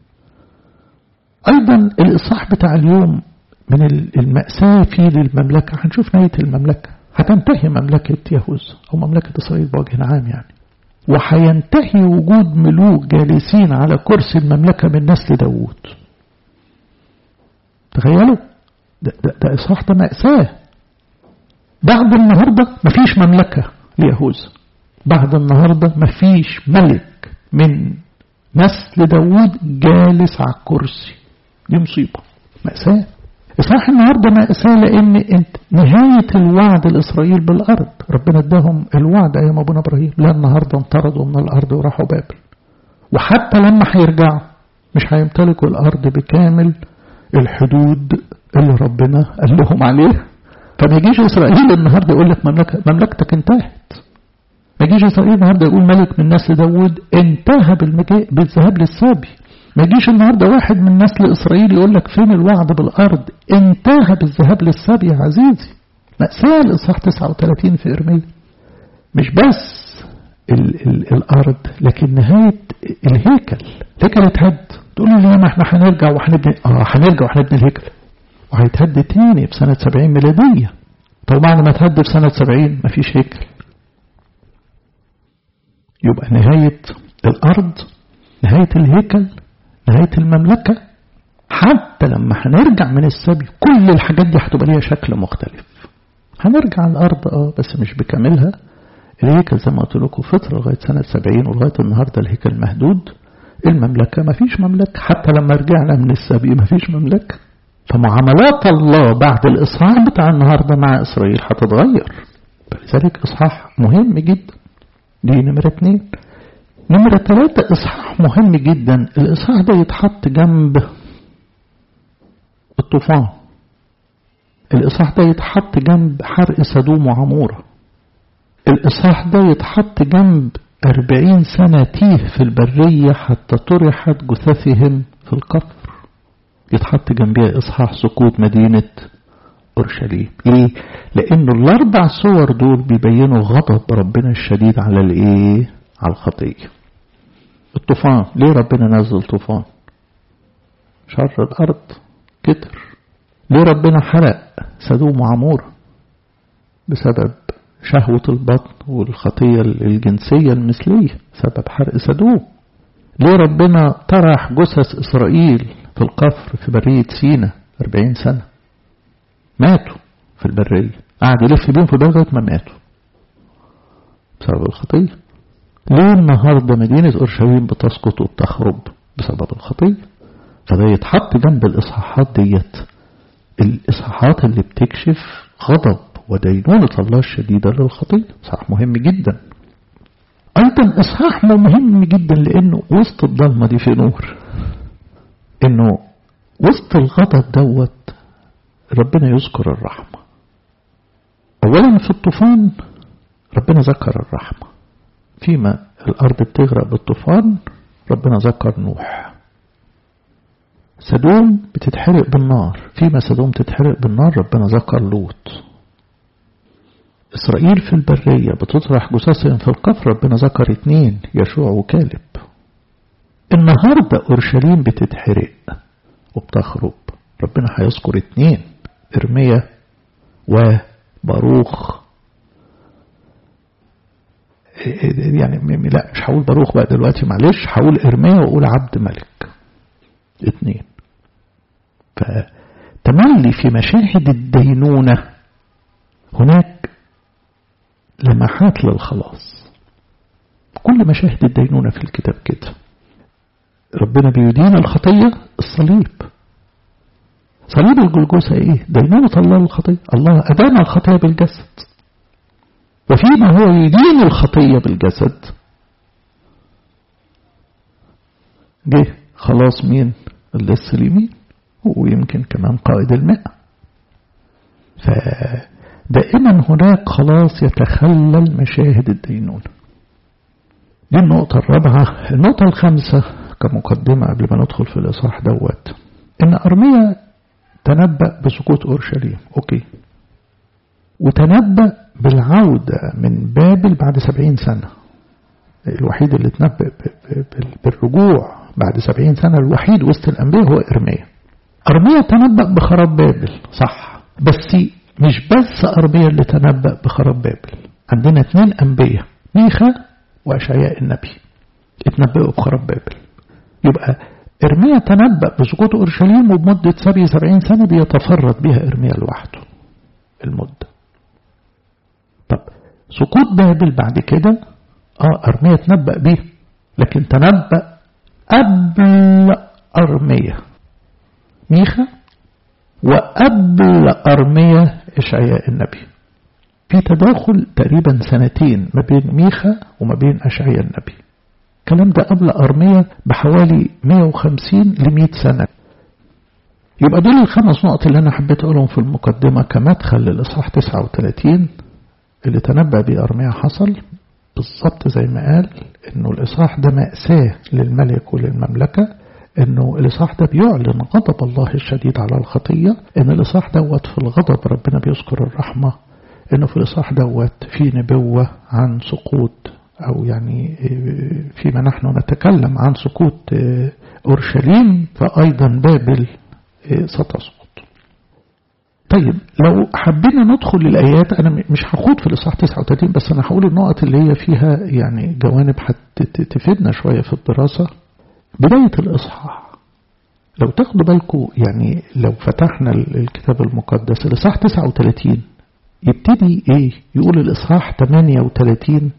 أيضا الإصحاح بتاع اليوم من المأساة فيه للمملكة هنشوف نهاية المملكة هتنتهي مملكة يهوذا أو مملكة إسرائيل بوجه عام يعني وهينتهي وجود ملوك جالسين على كرسي المملكة من نسل داوود تخيلوا ده, ده, ده إصحاح ده مأساة بعد النهاردة مفيش مملكة ليهوذا بعد النهاردة مفيش ملك من نسل داوود جالس على الكرسي دي مصيبة مأساة إصحاح النهاردة مأساة لأن انت نهاية الوعد لإسرائيل بالأرض ربنا اداهم الوعد أيام أبونا إبراهيم لا النهاردة انطردوا من الأرض وراحوا بابل وحتى لما هيرجعوا مش هيمتلكوا الأرض بكامل الحدود اللي ربنا قال لهم عليها فما يجيش إسرائيل النهاردة يقول لك مملكة مملكتك انتهت ما يجيش إسرائيل النهاردة يقول ملك من نسل داود انتهى بالذهاب للسابي ما يجيش النهاردة واحد من نسل إسرائيل يقول لك فين الوعد بالأرض انتهى بالذهاب للسبي يا عزيزي مأساة الإصحاح 39 في إرميا مش بس ال ال الأرض لكن نهاية الهيكل الهيكل اتهد تقول لي ليه ما احنا هنرجع وهنبني اه هنرجع وهنبني الهيكل وهيتهد تاني في سنة 70 ميلادية طب بعد ما تهد في سنة 70 مفيش هيكل يبقى نهاية الأرض نهاية الهيكل نهاية المملكة حتى لما هنرجع من السبي كل الحاجات دي هتبقى ليها شكل مختلف هنرجع الأرض اه بس مش بكاملها الهيكل زي ما قلت لكم فترة لغاية سنة 70 ولغاية النهاردة الهيكل مهدود المملكة ما فيش مملكة حتى لما رجعنا من السبي ما فيش مملكة فمعاملات الله بعد الإصحاح بتاع النهاردة مع إسرائيل هتتغير فلذلك إصحاح مهم جدا دي نمرة اتنين نمرة ثلاثة إصحاح مهم جدا الإصحاح ده يتحط جنب الطوفان الإصحاح ده يتحط جنب حرق سدوم وعمورة الإصحاح ده يتحط جنب أربعين سنة تيه في البرية حتى طرحت جثثهم في القفر يتحط جنبها إصحاح سقوط مدينة أورشليم ليه؟ لأنه الأربع صور دول بيبينوا غضب ربنا الشديد على الإيه؟ على الخطية الطوفان ليه ربنا نزل طوفان شر الأرض كتر ليه ربنا حرق سدوم وعمور بسبب شهوة البطن والخطية الجنسية المثلية سبب حرق سدوم ليه ربنا طرح جثث إسرائيل في القفر في برية سينا 40 سنة ماتوا في البرية قعد يلف بيهم في البرية لغاية ما ماتوا بسبب الخطية ليه النهاردة مدينة أورشليم بتسقط وبتخرب بسبب الخطية فده يتحط جنب الإصحاحات ديت الإصحاحات اللي بتكشف غضب ودينونة الله الشديدة للخطية إصحاح مهم جدا أيضا إصحاح مهم جدا لأنه وسط الضلمة دي في نور إنه وسط الغضب دوت ربنا يذكر الرحمة أولا في الطوفان ربنا ذكر الرحمة فيما الأرض بتغرق بالطوفان ربنا ذكر نوح سدوم بتتحرق بالنار فيما سدوم تتحرق بالنار ربنا ذكر لوط إسرائيل في البرية بتطرح جثثهم في القفر ربنا ذكر اتنين يشوع وكالب النهاردة أورشليم بتتحرق وبتخرب ربنا هيذكر اتنين إرميا وباروخ يعني لا مش هقول باروخ بقى دلوقتي معلش هقول إرميا وأقول عبد ملك اتنين فتملي في مشاهد الدينونة هناك لمحات للخلاص كل مشاهد الدينونة في الكتاب كده ربنا بيدين الخطية الصليب صليب الجلجوسة ايه دينونة الله الخطية الله أدان الخطية بالجسد وفيما هو يدين الخطية بالجسد جه خلاص مين اللص اليمين ويمكن كمان قائد الماء فدائما هناك خلاص يتخلل مشاهد الدينونة دي النقطة الرابعة النقطة الخامسة كمقدمة قبل ما ندخل في الإصحاح دوت إن أرميا تنبأ بسقوط أورشليم أوكي وتنبأ بالعودة من بابل بعد سبعين سنة الوحيد اللي تنبأ بالرجوع بعد سبعين سنة الوحيد وسط الأنبياء هو إرميا أرميا تنبأ بخراب بابل صح بس مش بس أرميا اللي تنبأ بخراب بابل عندنا اثنين أنبياء ميخا وأشعياء النبي اتنبأوا بخراب بابل يبقى إرميا تنبأ بسقوط أورشليم وبمدة سبع سبعين سنة بيتفرد بها إرميا لوحده المدة طب سقوط بابل بعد كده اه أرميا تنبأ به لكن تنبأ قبل أرميا ميخا وقبل أرميا إشعياء النبي في تداخل تقريبا سنتين ما بين ميخا وما بين أشعياء النبي الكلام ده قبل أرميا بحوالي 150 ل 100 سنة يبقى دول الخمس نقط اللي أنا حبيت أقولهم في المقدمة كمدخل للإصحاح 39 اللي تنبأ بيه أرميا حصل بالظبط زي ما قال إنه الإصحاح ده مأساة للملك وللمملكة إنه الإصحاح ده بيعلن غضب الله الشديد على الخطية إن الإصحاح دوت في الغضب ربنا بيذكر الرحمة إنه في الإصحاح دوت في نبوة عن سقوط أو يعني فيما نحن نتكلم عن سقوط أورشليم فأيضا بابل ستسقط طيب لو حبينا ندخل للآيات أنا مش هخوض في الإصحاح 39 بس أنا هقول النقط اللي هي فيها يعني جوانب هتفيدنا شوية في الدراسة بداية الإصحاح لو تاخدوا بالكم يعني لو فتحنا الكتاب المقدس الإصحاح 39 يبتدي إيه يقول الإصحاح 38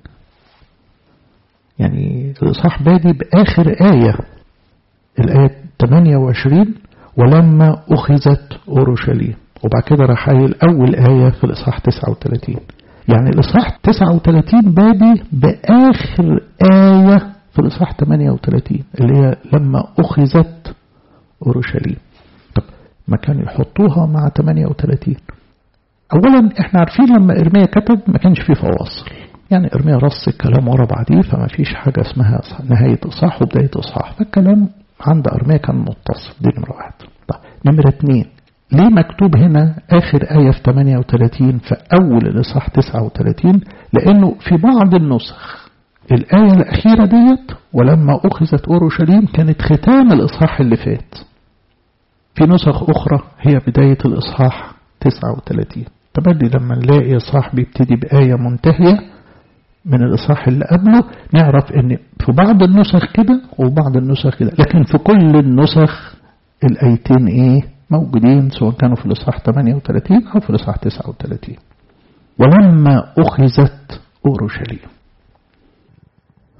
يعني الإصحاح بادي بآخر آية الآية 28 ولما أخذت أورشليم وبعد كده راح قايل أول آية في الإصحاح 39 يعني الإصحاح 39 بادي بآخر آية في الإصحاح 38 اللي هي لما أخذت أورشليم طب ما كانوا يحطوها مع 38 أولا احنا عارفين لما إرميا كتب ما كانش فيه فواصل يعني ارميا رص الكلام ورا بعضيه فما فيش حاجة اسمها نهاية إصحاح وبداية إصحاح فالكلام عند أرميا كان متصل دي نمرة واحد طيب نمرة اتنين ليه مكتوب هنا آخر آية في 38 في أول الإصحاح 39 لأنه في بعض النسخ الآية الأخيرة ديت ولما أخذت أورشليم كانت ختام الإصحاح اللي فات في نسخ أخرى هي بداية الإصحاح 39 تبدي لما نلاقي إصحاح بيبتدي بآية منتهية من الإصحاح اللي قبله نعرف ان في بعض النسخ كده وبعض النسخ كده لكن في كل النسخ الآيتين ايه موجودين سواء كانوا في الإصحاح 38 أو في الإصحاح 39 ولما أخذت أورشليم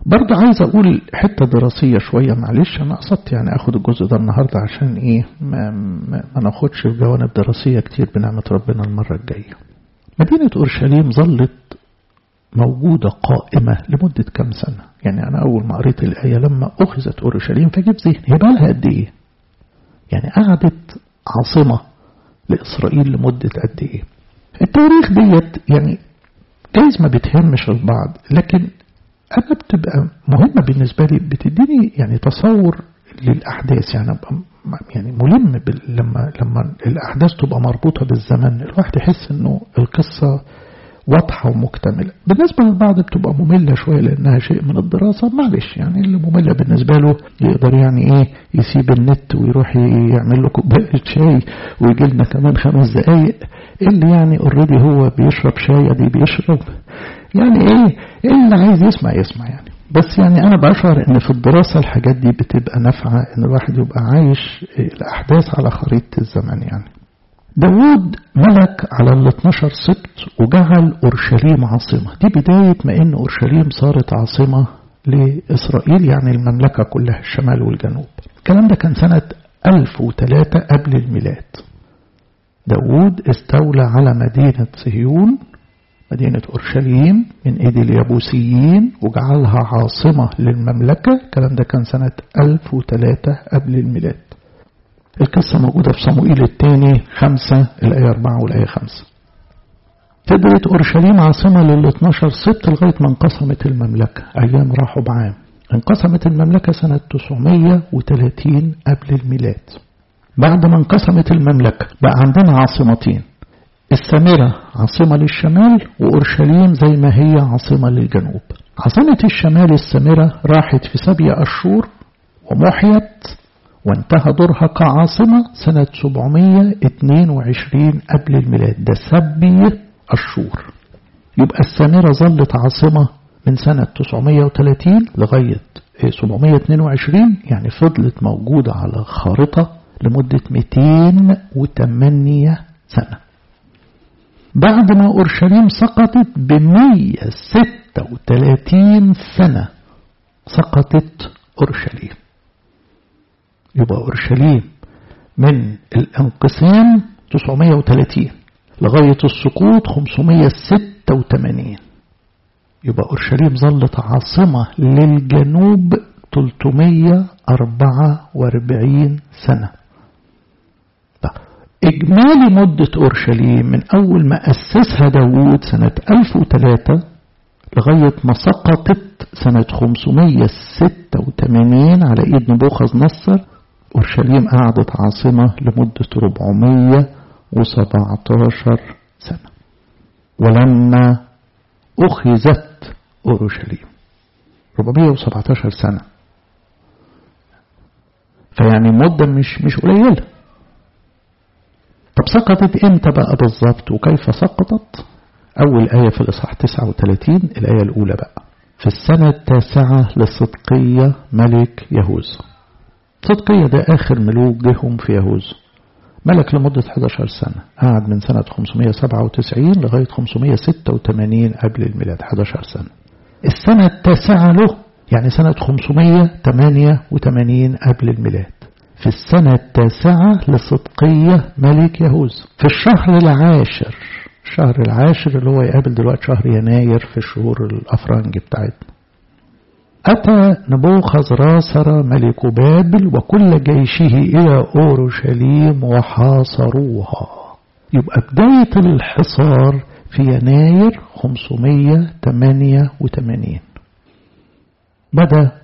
برضه عايز أقول حتة دراسية شوية معلش أنا قصدت يعني أخد الجزء ده النهاردة عشان إيه ما, ما, ما ناخدش في جوانب دراسية كتير بنعمة ربنا المرة الجاية مدينة أورشليم ظلت موجودة قائمة لمدة كم سنة يعني أنا أول ما قريت الآية لما أخذت أورشليم فجيب ذهني هي بقى لها قد إيه يعني قعدت عاصمة لإسرائيل لمدة قد إيه التواريخ ديت يعني جايز ما بتهمش البعض لكن أنا بتبقى مهمة بالنسبة لي بتديني يعني تصور للأحداث يعني أبقى يعني ملم لما لما الأحداث تبقى مربوطة بالزمن الواحد يحس إنه القصة واضحة ومكتملة بالنسبة للبعض بتبقى مملة شوية لأنها شيء من الدراسة معلش يعني اللي مملة بالنسبة له يقدر يعني إيه يسيب النت ويروح يعمل له كوباية شاي ويجي لنا كمان خمس دقايق اللي يعني اوريدي هو بيشرب شاي دي بيشرب يعني إيه اللي عايز يسمع يسمع يعني بس يعني أنا بشعر إن في الدراسة الحاجات دي بتبقى نافعة إن الواحد يبقى عايش الأحداث على خريطة الزمن يعني داود ملك على ال 12 سبت وجعل أورشليم عاصمة دي بداية ما إن أورشليم صارت عاصمة لإسرائيل يعني المملكة كلها الشمال والجنوب الكلام ده كان سنة 1003 قبل الميلاد داود استولى على مدينة صهيون مدينة أورشليم من إيدي اليابوسيين وجعلها عاصمة للمملكة الكلام ده كان سنة 1003 قبل الميلاد القصة موجودة في صموئيل الثاني خمسة الآية أربعة والآية خمسة فضلت أورشليم عاصمة لل 12 سبت لغاية ما انقسمت المملكة أيام راحوا بعام انقسمت المملكة سنة 930 قبل الميلاد بعد ما انقسمت المملكة بقى عندنا عاصمتين السامرة عاصمة للشمال وأورشليم زي ما هي عاصمة للجنوب عاصمة الشمال السامرة راحت في سبع أشهر ومحيت وانتهى دورها كعاصمة سنة 722 قبل الميلاد ده سبي الشهور يبقى السامرة ظلت عاصمة من سنة 930 لغاية 722 يعني فضلت موجودة على خارطة لمدة 208 سنة بعد ما أورشليم سقطت ب 136 سنة سقطت أورشليم يبقى أورشليم من الانقسام 930 لغاية السقوط 586 يبقى أورشليم ظلت عاصمة للجنوب 344 سنة إجمالي مدة أورشليم من أول ما أسسها داوود سنة 1003 لغاية ما سقطت سنة 586 على إيد نبوخذ نصر أورشليم قعدت عاصمة لمدة 417 سنة ولما أخذت أورشليم 417 سنة فيعني مدة مش مش قليلة طب سقطت امتى بقى بالظبط وكيف سقطت أول آية في الإصحاح 39 الآية الأولى بقى في السنة التاسعة لصدقية ملك يهوذا صدقية ده آخر ملوك جهم في يهوذا ملك لمدة 11 سنة قعد من سنة 597 لغاية 586 قبل الميلاد 11 سنة السنة التاسعة له يعني سنة 588 قبل الميلاد في السنة التاسعة لصدقية ملك يهوذا في الشهر العاشر الشهر العاشر اللي هو يقابل دلوقتي شهر يناير في الشهور الأفرنج بتاعتنا أتى نبوخذ راسر ملك بابل وكل جيشه إلى أورشليم وحاصروها يبقى بداية الحصار في يناير 588 بدأ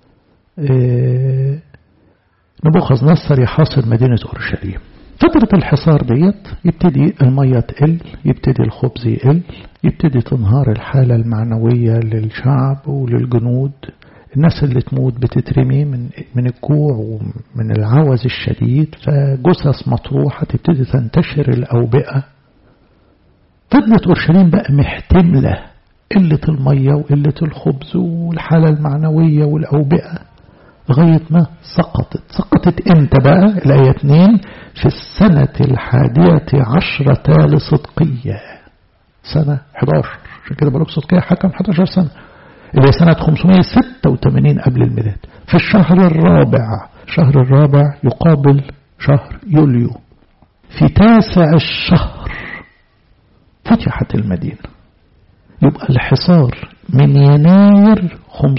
نبوخذ نصر يحاصر مدينة أورشليم فترة الحصار ديت يبتدي المية تقل يبتدي الخبز يقل يبتدي تنهار الحالة المعنوية للشعب وللجنود الناس اللي تموت بتترمي من من الجوع ومن العوز الشديد فجثث مطروحة تبتدي تنتشر الأوبئة فضلت أورشليم بقى محتملة قلة المية وقلة الخبز والحالة المعنوية والأوبئة لغاية ما سقطت سقطت امتى بقى الآية 2 في السنة الحادية عشرة لصدقية سنة 11 عشان كده بقولك صدقية حكم 11 سنة اللي هي سنة 586 قبل الميلاد في الشهر الرابع الشهر الرابع يقابل شهر يوليو في تاسع الشهر فتحت المدينة يبقى الحصار من يناير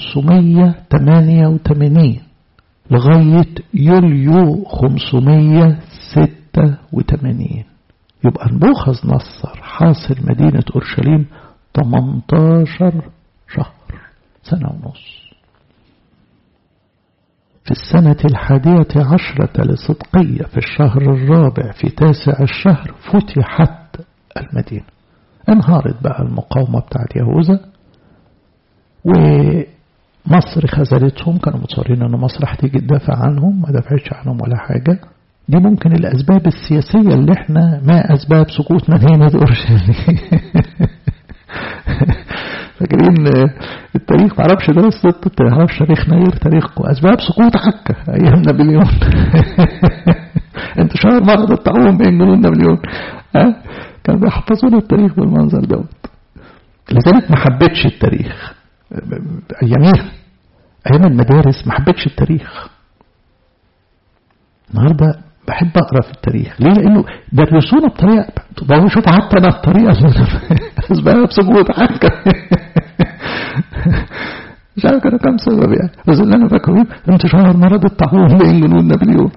588 لغاية يوليو 586 يبقى نبوخذ نصر حاصل مدينة أورشليم 18 شهر سنة ونص في السنة الحادية عشرة لصدقية في الشهر الرابع في تاسع الشهر فتحت المدينة انهارت بقى المقاومة بتاعت يهوذا ومصر خذلتهم كانوا متصورين ان مصر هتيجي تدافع عنهم ما دافعتش عنهم ولا حاجة دي ممكن الأسباب السياسية اللي احنا ما أسباب سقوط مدينة أورشليم فاكرين التاريخ معرفش درست معرفش تاريخ نير تاريخ أسباب سقوط عكا أيام نابليون انتشار مرض الطاعون بين جنود نابليون ها كانوا بيحفظون التاريخ بالمنظر دوت لذلك ما حبيتش التاريخ أياميها أيام المدارس ما حبيتش التاريخ النهارده بحب اقرا في التاريخ ليه لانه درسونا بطريقه طب شوف حتى انا الطريقه اللي اسباب سقوط حتى مش عارف كانوا كام سبب يعني بس اللي انا فاكره انتشار مرض الطاعون بين جنود نابليون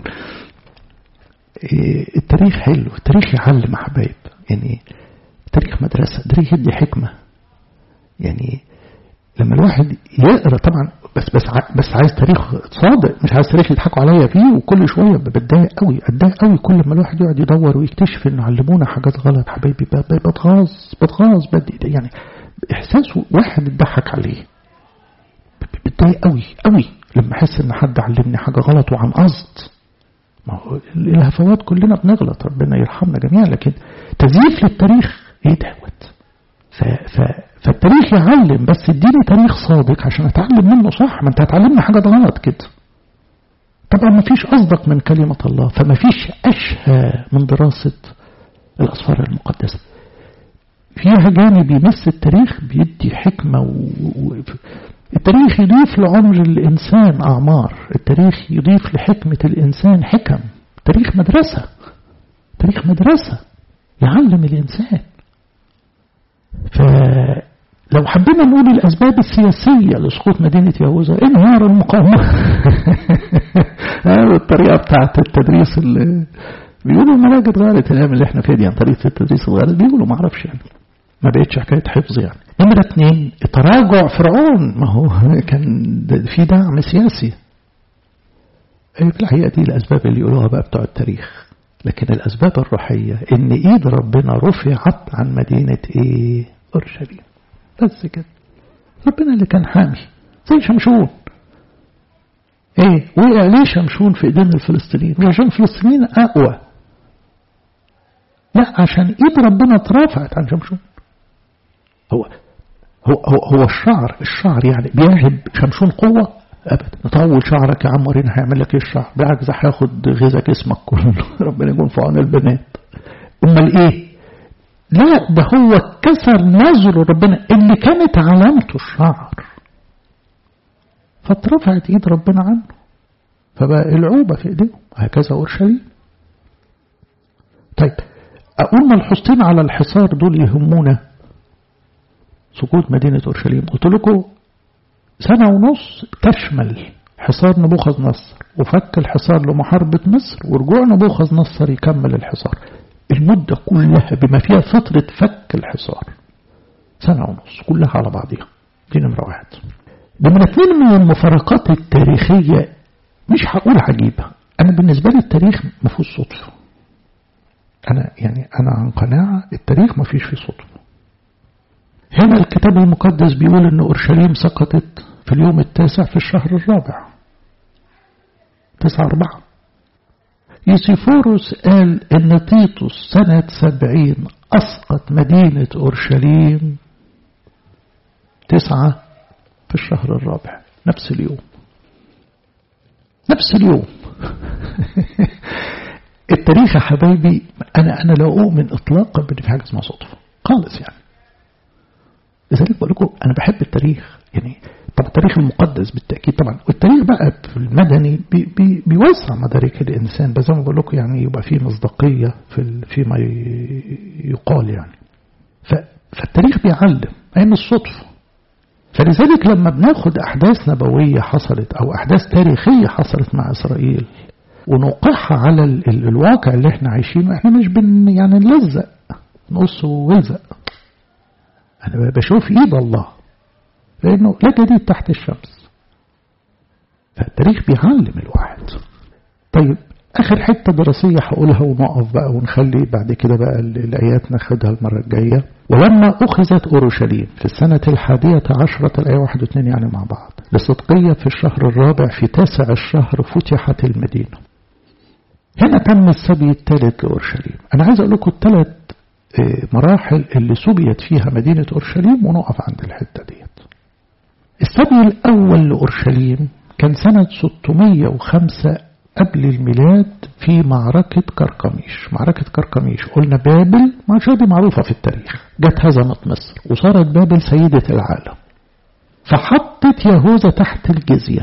إيه التاريخ حلو التاريخ يعلم يا حبايب يعني التاريخ مدرسه التاريخ يدي حكمه يعني لما الواحد يقرا طبعا بس بس بس عايز تاريخ صادق مش عايز تاريخ يضحكوا عليا فيه وكل شويه بتضايق قوي اتضايق قوي كل ما الواحد يقعد يدور ويكتشف انه علمونا حاجات غلط حبايبي بتغاظ بتغاظ يعني احساس واحد اتضحك عليه بتضايق قوي قوي لما احس ان حد علمني حاجه غلط وعن قصد ما هو الهفوات كلنا بنغلط ربنا يرحمنا جميعا لكن تزييف للتاريخ ايه دوت ف ف فالتاريخ يعلم بس اديني تاريخ صادق عشان اتعلم منه صح ما انت هتعلمني حاجات غلط كده طبعا ما فيش اصدق من كلمة الله فما فيش اشهى من دراسة الاسفار المقدسة فيها جانب يمس التاريخ بيدي حكمة و... و... التاريخ يضيف لعمر الإنسان أعمار التاريخ يضيف لحكمة الإنسان حكم التاريخ مدرسة تاريخ مدرسة يعلم الإنسان فلو حبينا نقول الأسباب السياسية لسقوط مدينة يهوذا انهيار المقاومة هذه الطريقة بتاعت التدريس اللي بيقولوا الملاجئ اتغيرت الأيام اللي احنا فيها دي عن طريقة التدريس اتغيرت بيقولوا ما اعرفش يعني ما بقتش حكاية حفظ يعني نمرة اتنين تراجع فرعون ما هو كان في دعم سياسي في الحقيقة دي الأسباب اللي يقولوها بقى بتوع التاريخ لكن الأسباب الروحية إن إيد ربنا رفعت عن مدينة إيه أورشليم بس كده ربنا اللي كان حامي زي شمشون إيه وقع ليه شمشون في إيدين الفلسطينيين مش عشان الفلسطينيين أقوى لا عشان إيد ربنا اترفعت عن شمشون هو هو هو, هو الشعر الشعر يعني بيهب شمشون قوة أبدا نطول شعرك يا عم ورينا هيعمل لك ايه الشعر بالعكس هياخد غذاء جسمك كله ربنا يكون في عون البنات امال ايه لا ده هو كسر نظر ربنا اللي كانت علامته الشعر فاترفعت ايد ربنا عنه فبقى العوبة في ايديهم هكذا اورشليم طيب اقول ملحوظتين على الحصار دول يهمونا سقوط مدينة اورشليم قلت لكم سنة ونص تشمل حصار نبوخذ نصر وفك الحصار لمحاربة مصر ورجوع نبوخذ نصر يكمل الحصار المدة كلها بما فيها فترة فك الحصار سنة ونص كلها على بعضها دي نمرة واحد نمرة اثنين من المفارقات التاريخية مش هقول عجيبة أنا بالنسبة لي التاريخ ما فيهوش صدفة أنا يعني أنا عن قناعة التاريخ ما فيش فيه صدفة هنا الكتاب المقدس بيقول أن أورشليم سقطت في اليوم التاسع في الشهر الرابع تسعة أربعة يوسيفوروس قال أن تيتوس سنة سبعين أسقط مدينة أورشليم تسعة في الشهر الرابع نفس اليوم نفس اليوم التاريخ يا حبايبي أنا أنا لا أؤمن إطلاقا بأن في حاجة اسمها صدفة خالص يعني لذلك بقول لكم أنا بحب التاريخ يعني طبعا التاريخ المقدس بالتأكيد طبعا والتاريخ بقى في المدني بي بي بيوسع مدارك الإنسان بس زي ما بقول لكم يعني يبقى فيه مصداقية في فيما يقال يعني فالتاريخ بيعلم هي مش صدفة فلذلك لما بناخد أحداث نبوية حصلت أو أحداث تاريخية حصلت مع إسرائيل ونوقعها على ال ال الواقع اللي احنا عايشينه احنا مش بن يعني نلزق نقص ولزق أنا بشوف إيد الله لأنه لا جديد تحت الشمس فالتاريخ بيعلم الواحد طيب آخر حتة دراسية هقولها ونقف بقى ونخلي بعد كده بقى الآيات ناخدها المرة الجاية ولما أخذت أورشليم في السنة الحادية عشرة الآية واحد واثنين يعني مع بعض لصدقية في الشهر الرابع في تاسع الشهر فتحت المدينة هنا تم السبي الثالث لأورشليم أنا عايز أقول لكم الثلاث مراحل اللي سبيت فيها مدينة أورشليم ونقف عند الحتة ديت السبي الأول لأورشليم كان سنة 605 قبل الميلاد في معركة كركميش معركة كركميش قلنا بابل معركة دي معروفة في التاريخ جت هزمت مصر وصارت بابل سيدة العالم فحطت يهوذا تحت الجزية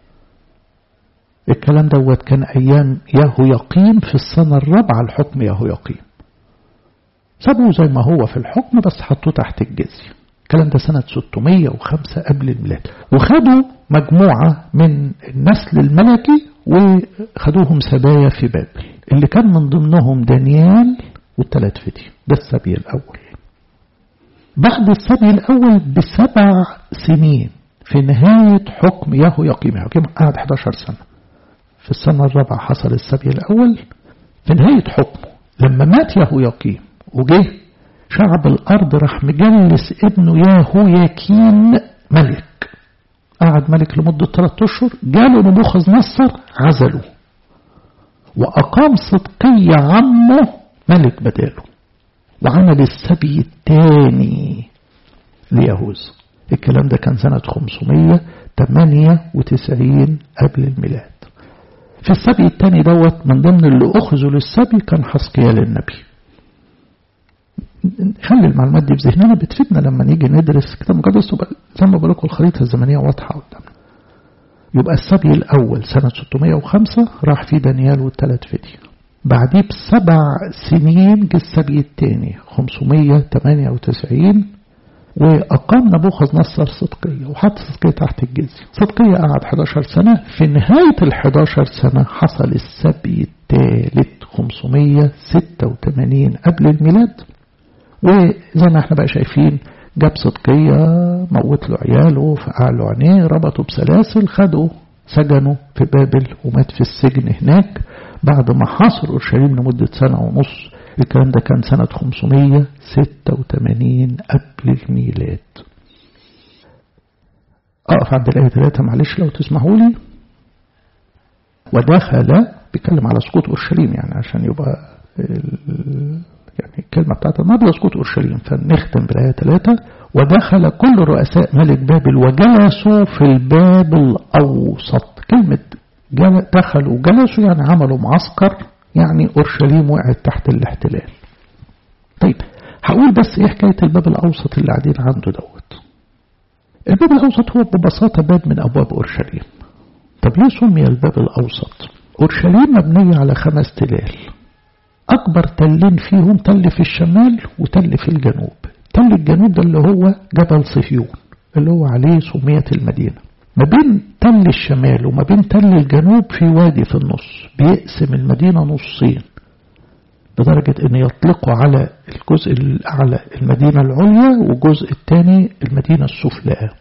الكلام دوت كان أيام يهو يقيم في السنة الرابعة الحكم يهو يقيم سابوه زي ما هو في الحكم بس حطوه تحت الجزية الكلام ده سنة 605 قبل الميلاد وخدوا مجموعة من النسل الملكي وخدوهم سبايا في بابل اللي كان من ضمنهم دانيال والثلاث فتي ده السبي الأول بعد السبي الأول بسبع سنين في نهاية حكم يهو يقيم يقيم قعد 11 سنة في السنة الرابعة حصل السبي الأول في نهاية حكمه لما مات يهو يقيم وجه شعب الأرض راح مجلس ابنه ياهو يكين ملك قعد ملك لمدة ثلاثة أشهر جاله نبوخذ نصر عزله وأقام صدقية عمه ملك بداله وعمل السبي الثاني ليهوذا الكلام ده كان سنة 598 قبل الميلاد في السبي الثاني دوت من ضمن اللي أخذوا للسبي كان حسقيال النبي خلي المعلومات دي في ذهننا بتفيدنا لما نيجي ندرس كتاب مقدس تبقى زي ما بقول لكم الخريطة الزمنية واضحة قدامنا يبقى السبي الأول سنة 605 راح فيه دانيال والثلاث فتي بعديه بسبع سنين جه السبي الثاني 598 وأقام نبوخذ نصر صدقية وحط صدقية تحت الجزية صدقية قعد 11 سنة في نهاية ال 11 سنة حصل السبي الثالث 586 قبل الميلاد وزي ما احنا بقى شايفين جاب صدقية موت له عياله فقع له عينيه ربطه بسلاسل خده سجنه في بابل ومات في السجن هناك بعد ما حاصر أورشليم لمدة سنة ونص الكلام ده كان سنة 586 قبل الميلاد أقف عند الآية 3 معلش لو تسمحوا لي ودخل بيتكلم على سقوط أورشليم يعني عشان يبقى يعني الكلمة بتاعت النبي يسقط أورشليم فنختم بالآية 3 ودخل كل رؤساء ملك بابل وجلسوا في الباب الأوسط كلمة دخلوا وجلسوا يعني عملوا معسكر يعني أورشليم وقعت تحت الاحتلال طيب هقول بس ايه حكاية الباب الأوسط اللي قاعدين عنده دوت الباب الأوسط هو ببساطة باب من أبواب أورشليم طب ليه سمي الباب الأوسط أورشليم مبنية على خمس تلال أكبر تلين فيهم تل في الشمال وتل في الجنوب تل الجنوب ده اللي هو جبل صهيون اللي هو عليه سميت المدينة ما بين تل الشمال وما بين تل الجنوب في وادي في النص بيقسم المدينة نصين لدرجة أن يطلقوا على الجزء الأعلى المدينة العليا والجزء الثاني المدينة السفلى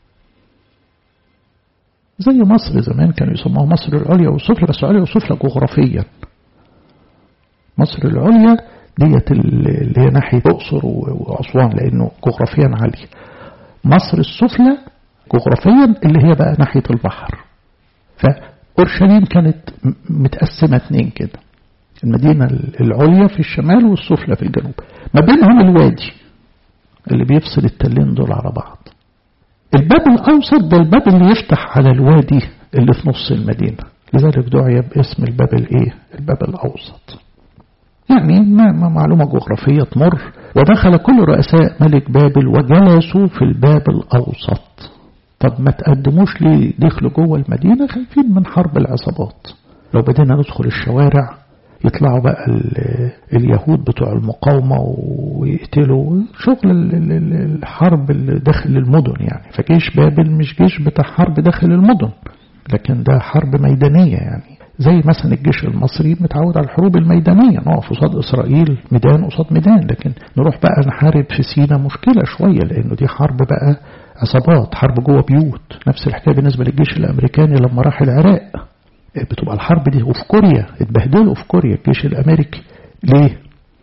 زي مصر زمان كانوا يسموها مصر العليا والسفلى بس العليا والسفلى جغرافيا مصر العليا ديت اللي هي ناحية الأقصر وأسوان لأنه جغرافيا عالية مصر السفلى جغرافيا اللي هي بقى ناحية البحر فأورشليم كانت متقسمة اتنين كده المدينة العليا في الشمال والسفلى في الجنوب ما بينهم الوادي اللي بيفصل التلين دول على بعض الباب الأوسط ده الباب اللي يفتح على الوادي اللي في نص المدينة لذلك دعي باسم الباب الايه الباب الأوسط يعني ما معلومة جغرافية تمر ودخل كل رؤساء ملك بابل وجلسوا في الباب الأوسط طب ما تقدموش ليه دخلوا جوه المدينة خايفين من حرب العصابات لو بدينا ندخل الشوارع يطلعوا بقى اليهود بتوع المقاومة ويقتلوا شغل الحرب اللي داخل المدن يعني فجيش بابل مش جيش بتاع حرب داخل المدن لكن ده حرب ميدانية يعني زي مثلا الجيش المصري متعود على الحروب الميدانية نقف قصاد إسرائيل ميدان قصاد ميدان لكن نروح بقى نحارب في سينا مشكلة شوية لأنه دي حرب بقى عصابات حرب جوه بيوت نفس الحكاية بالنسبة للجيش الأمريكاني لما راح العراق بتبقى الحرب دي وفي كوريا اتبهدلوا في كوريا الجيش الأمريكي ليه؟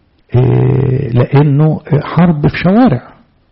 إيه لأنه حرب في شوارع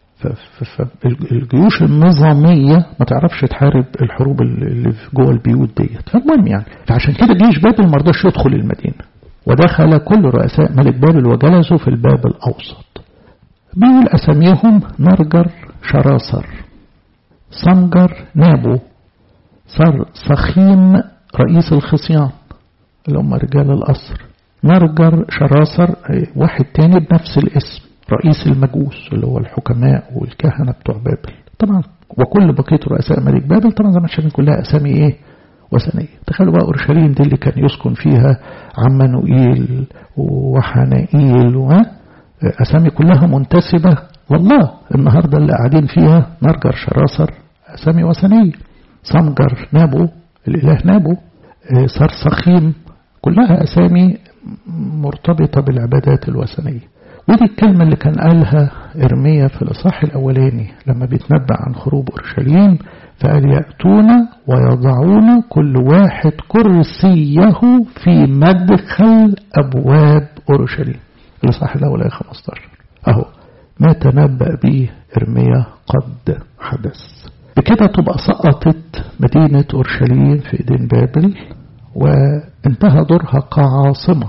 فالجيوش النظامية ما تعرفش تحارب الحروب اللي جوه البيوت ديت فالمهم يعني فعشان كده جيش بابل ما رضاش يدخل المدينة ودخل كل رؤساء ملك بابل وجلسوا في الباب الأوسط بيقول أساميهم نرجر شراصر صنجر نابو صر صخيم رئيس الخصيان اللي هم رجال القصر نرجر شراصر واحد تاني بنفس الاسم رئيس المجوس اللي هو الحكماء والكهنة بتوع بابل طبعا وكل بقية رؤساء ملك بابل طبعا زي ما شايفين كلها أسامي إيه وثنية تخيلوا بقى أورشليم دي اللي كان يسكن فيها عمانوئيل وحنائيل و أسامي كلها منتسبة والله النهاردة اللي قاعدين فيها نرجر شراصر أسامي وثنية صمجر نابو الإله نابو صرصخيم كلها أسامي مرتبطة بالعبادات الوثنية ودي الكلمة اللي كان قالها إرميا في الإصحاح الأولاني لما بيتنبأ عن خروج أورشليم فقال يأتون ويضعون كل واحد كرسيه في مدخل أبواب أورشليم الإصحاح الأول آية 15 أهو ما تنبأ به إرميا قد حدث بكده تبقى سقطت مدينة أورشليم في إيدين بابل وانتهى دورها كعاصمة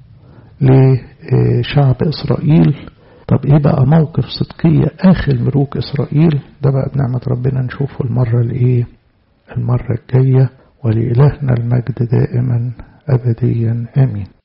لشعب إسرائيل طب إيه بقى موقف صدقية آخر ملوك إسرائيل ده بقى بنعمة ربنا نشوفه المرة الإيه المرة الجاية ولإلهنا المجد دائما أبديا آمين